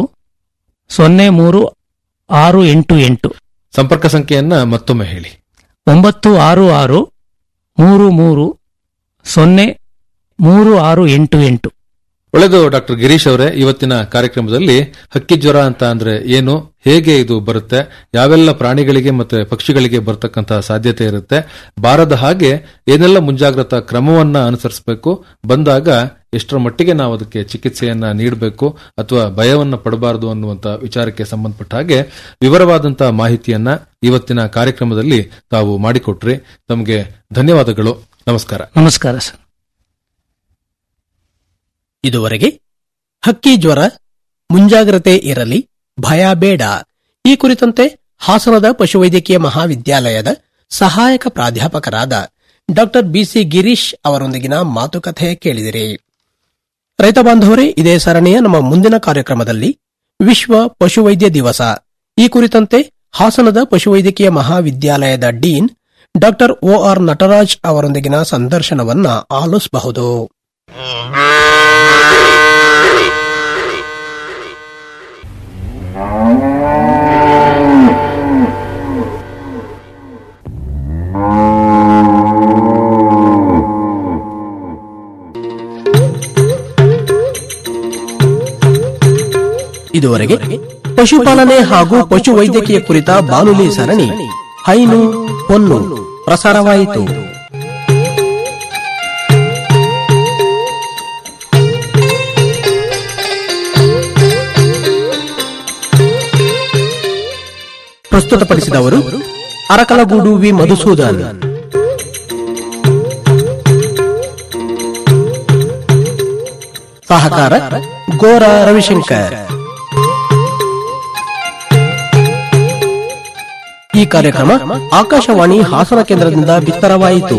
ಸೊನ್ನೆ ಮೂರು ಆರು ಎಂಟು ಎಂಟು ಸಂಪರ್ಕ ಸಂಖ್ಯೆಯನ್ನ ಮತ್ತೊಮ್ಮೆ ಹೇಳಿ ಒಂಬತ್ತು ಆರು ಆರು ಮೂರು ಮೂರು ಸೊನ್ನೆ ಮೂರು ಆರು ಎಂಟು ಎಂಟು ಒಳ್ಳೆದು ಡಾಕ್ಟರ್ ಗಿರೀಶ್ ಅವರೇ ಇವತ್ತಿನ ಕಾರ್ಯಕ್ರಮದಲ್ಲಿ ಹಕ್ಕಿ ಜ್ವರ ಅಂತ ಅಂದ್ರೆ ಏನು ಹೇಗೆ ಇದು ಬರುತ್ತೆ ಯಾವೆಲ್ಲ ಪ್ರಾಣಿಗಳಿಗೆ ಮತ್ತೆ ಪಕ್ಷಿಗಳಿಗೆ ಬರ್ತಕ್ಕಂತಹ ಸಾಧ್ಯತೆ ಇರುತ್ತೆ ಬಾರದ ಹಾಗೆ ಏನೆಲ್ಲ ಮುಂಜಾಗ್ರತಾ ಕ್ರಮವನ್ನ ಅನುಸರಿಸಬೇಕು ಬಂದಾಗ ಎಷ್ಟರ ಮಟ್ಟಿಗೆ ನಾವು ಅದಕ್ಕೆ ಚಿಕಿತ್ಸೆಯನ್ನ ನೀಡಬೇಕು ಅಥವಾ ಭಯವನ್ನ ಪಡಬಾರದು ಅನ್ನುವಂತ ವಿಚಾರಕ್ಕೆ ಸಂಬಂಧಪಟ್ಟ ಹಾಗೆ ವಿವರವಾದಂತಹ ಮಾಹಿತಿಯನ್ನ ಇವತ್ತಿನ ಕಾರ್ಯಕ್ರಮದಲ್ಲಿ ತಾವು ಮಾಡಿಕೊಟ್ರಿ ತಮಗೆ ಧನ್ಯವಾದಗಳು ನಮಸ್ಕಾರ ನಮಸ್ಕಾರ ಸರ್ ಇದುವರೆಗೆ ಹಕ್ಕಿ ಜ್ವರ ಮುಂಜಾಗ್ರತೆ ಇರಲಿ ಭಯ ಬೇಡ ಈ ಕುರಿತಂತೆ ಹಾಸನದ ಪಶುವೈದ್ಯಕೀಯ ಮಹಾವಿದ್ಯಾಲಯದ ಸಹಾಯಕ ಪ್ರಾಧ್ಯಾಪಕರಾದ ಡಾಕ್ಟರ್ ಬಿಸಿ ಗಿರೀಶ್ ಅವರೊಂದಿಗಿನ ಮಾತುಕತೆ ಕೇಳಿದಿರಿ ರೈತ ಬಾಂಧವರೇ ಇದೇ ಸರಣಿಯ ನಮ್ಮ ಮುಂದಿನ ಕಾರ್ಯಕ್ರಮದಲ್ಲಿ ವಿಶ್ವ ಪಶುವೈದ್ಯ ದಿವಸ ಈ ಕುರಿತಂತೆ ಹಾಸನದ ಪಶುವೈದ್ಯಕೀಯ ಮಹಾವಿದ್ಯಾಲಯದ ಡೀನ್ ಡಾಕ್ಟರ್ ಒಆರ್ ನಟರಾಜ್ ಅವರೊಂದಿಗಿನ ಸಂದರ್ಶನವನ್ನ ಆಲಿಸಬಹುದು ಇದುವರೆಗೆ ಪಶುಪಾಲನೆ ಹಾಗೂ ಪಶುವೈದ್ಯಕೀಯ ಕುರಿತ ಬಾನುಲಿ ಸರಣಿ ಹೈನು ಹೊನ್ನು ಪ್ರಸಾರವಾಯಿತು ಪ್ರಸ್ತುತಪಡಿಸಿದವರು ಅರಕಲಗೂಡು ವಿ ಮಧುಸೂದನ್ ಸಹಕಾರ ಗೋರ ರವಿಶಂಕರ್ ಈ ಕಾರ್ಯಕ್ರಮ ಆಕಾಶವಾಣಿ ಹಾಸನ ಕೇಂದ್ರದಿಂದ ಬಿತ್ತರವಾಯಿತು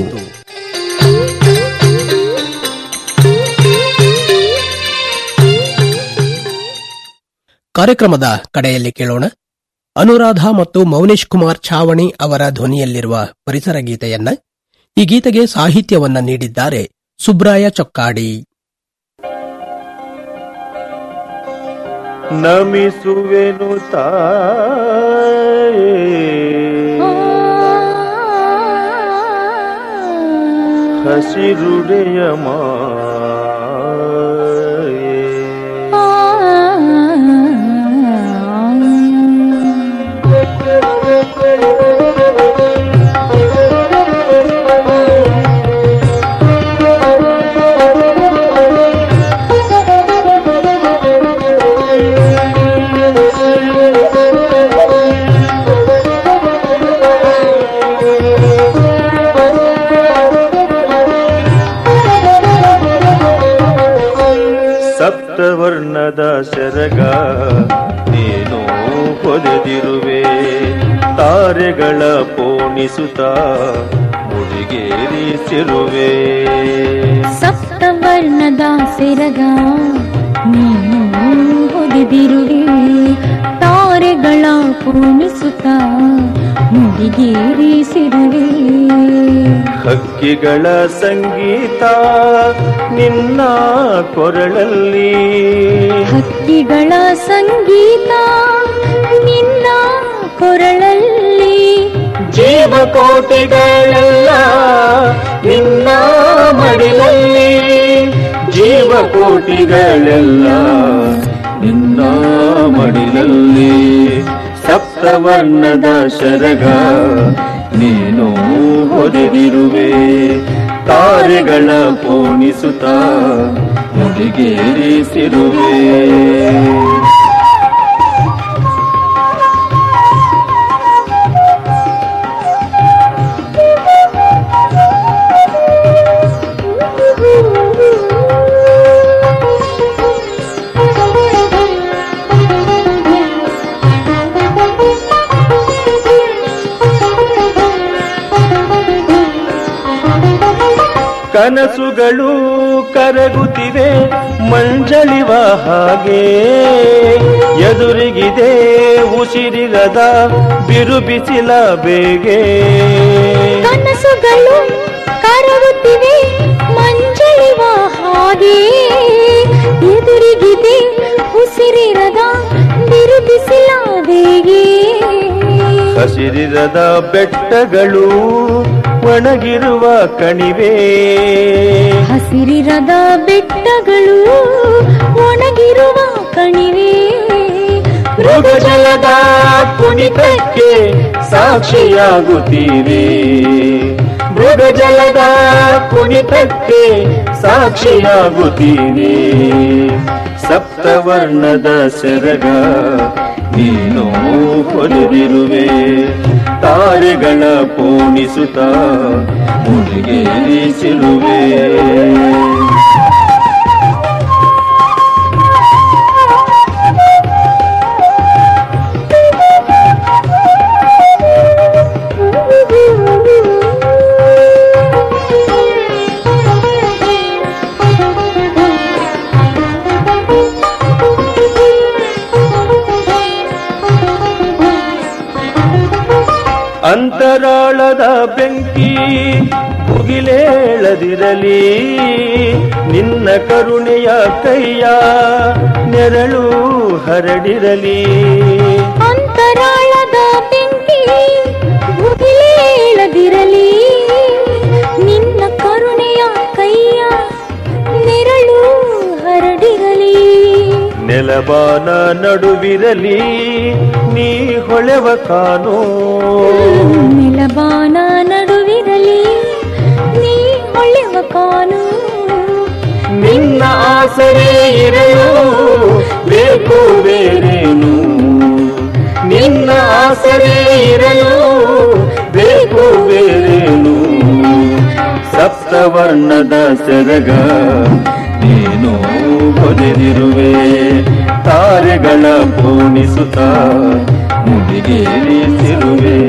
ಕಾರ್ಯಕ್ರಮದ ಕಡೆಯಲ್ಲಿ ಕೇಳೋಣ ಅನುರಾಧ ಮತ್ತು ಮೌನೇಶ್ ಕುಮಾರ್ ಛಾವಣಿ ಅವರ ಧ್ವನಿಯಲ್ಲಿರುವ ಪರಿಸರ ಗೀತೆಯನ್ನ ಈ ಗೀತೆಗೆ ಸಾಹಿತ್ಯವನ್ನ ನೀಡಿದ್ದಾರೆ ಸುಬ್ರಾಯ ಚೊಕ್ಕಾಡಿ ನಮಿಸುವೆನು ತಾಯೇ ಹಸಿರುಡೆಯ ಮಾಯೇ ಸಪ್ತವರ್ಣದ ಸೆರಗ ನೀನು ಹೊದೆದಿರುವೆ ತಾರೆಗಳ ಪೋಣಿಸುತ್ತ ಮುಡಿಗೇರಿಸಿರುವೆ ಸಪ್ತವರ್ಣದ ಸೆರಗ ನೀನು ಹೊಗೆದಿರುವೆ ತಾರೆಗಳ ಪೂಣಿಸುತ್ತ ಮುಡಿಗೇರಿಸಿರುವೆ ಹಕ್ಕಿಗಳ ಸಂಗೀತ ನಿನ್ನ ಕೊರಳಲ್ಲಿ ಹಕ್ಕಿಗಳ ಸಂಗೀತ ನಿನ್ನ ಕೊರಳಲ್ಲಿ ಜೀವಕೋಟಿಗಳೆಲ್ಲ ನಿನ್ನ ಮಡಿಲಲ್ಲಿ ಜೀವಕೋಟಿಗಳೆಲ್ಲ ನಿನ್ನ ಮಡಿಲಲ್ಲಿ ಸಪ್ತವರ್ಣದ ಶರಗ ನೀನು ಹೊದೆದಿರುವೆ ತಾರೆಗಳ ಪೋಣಿಸುತ್ತ ಮುಡಿಗೇರಿಸಿರುವೆ ಕನಸುಗಳು ಕರಗುತ್ತಿವೆ ಮಂಜಳಿವ ಹಾಗೆ ಎದುರಿಗಿದೆ ಉಸಿರಿರದ ಬಿರುಬಿಸಿಲ ಬೇಗೆ ಕನಸುಗಳು ಕರಗುತ್ತಿವೆ ಮಂಜಳಿವ ಹಾಗೆ ಎದುರಿಗಿದೆ ಉಸಿರಿರದ ಬಿರುಬಿಸಿಲ ಬೇಗೆ ಹಸಿರಿರದ ಬೆಟ್ಟಗಳು ಒಣಗಿರುವ ಕಣಿವೆ ಹಸಿರಿರದ ಬೆಟ್ಟಗಳು ಒಣಗಿರುವ ಕಣಿವೆ ಮೃಗಜಲದ ಕುಣಿತಕ್ಕೆ ಸಾಕ್ಷಿಯಾಗುತ್ತೀರಿ ಮೃಗಜಲದ ಕುಣಿತಕ್ಕೆ ಸಾಕ್ಷಿಯಾಗುತ್ತೀರಿ ಸಪ್ತವರ್ಣದ ಸೆರಗ ನೀನು ಹೊಲಿದಿರುವೆ ತಾರೆಗಳ ಪೋಣಿಸುತ್ತ ಮುಡಿಗೇರಿಸಿರುವೆ ಅಂತರಾಳದ ಬೆಂಕಿ ಮುಗಿಲೇಳದಿರಲಿ ನಿನ್ನ ಕರುಣೆಯ ಕೈಯ ನೆರಳು ಹರಡಿರಲಿ ಅಂತರಾಳದ ಬೆಂಕಿ ಮುಗಿಲೇಳದಿರಲಿ ನಿನ್ನ ಕರುಣೆಯ ಕೈಯ ನೆರಳು ಹರಡಿರಲಿ ನೆಲಬಾನ ನಡುವಿರಲಿ ನೀ ಹೊಳೆವ ಕಾನೋ ನೆಲಬಾನ ನಡುವಿರಲಿ ನೀ ಹೊಳೆವ ಕಾನು ನಿನ್ನ ಆಸರೆ ಇರಲು ಬೇಕು ಬೇರೇನು ನಿನ್ನ ಆಸರೆ ಇರಲು ಬೇಕು ಬೇರೇನು ಸಪ್ತವರ್ಣದ ಸೆರಗ ನೀನು ಹೊದೆದಿರುವೆ ತಾರೆಗಳ ಪೂಣಿಸುತ್ತ ಮುಡಿಗೇರಿಸಿರುವೆ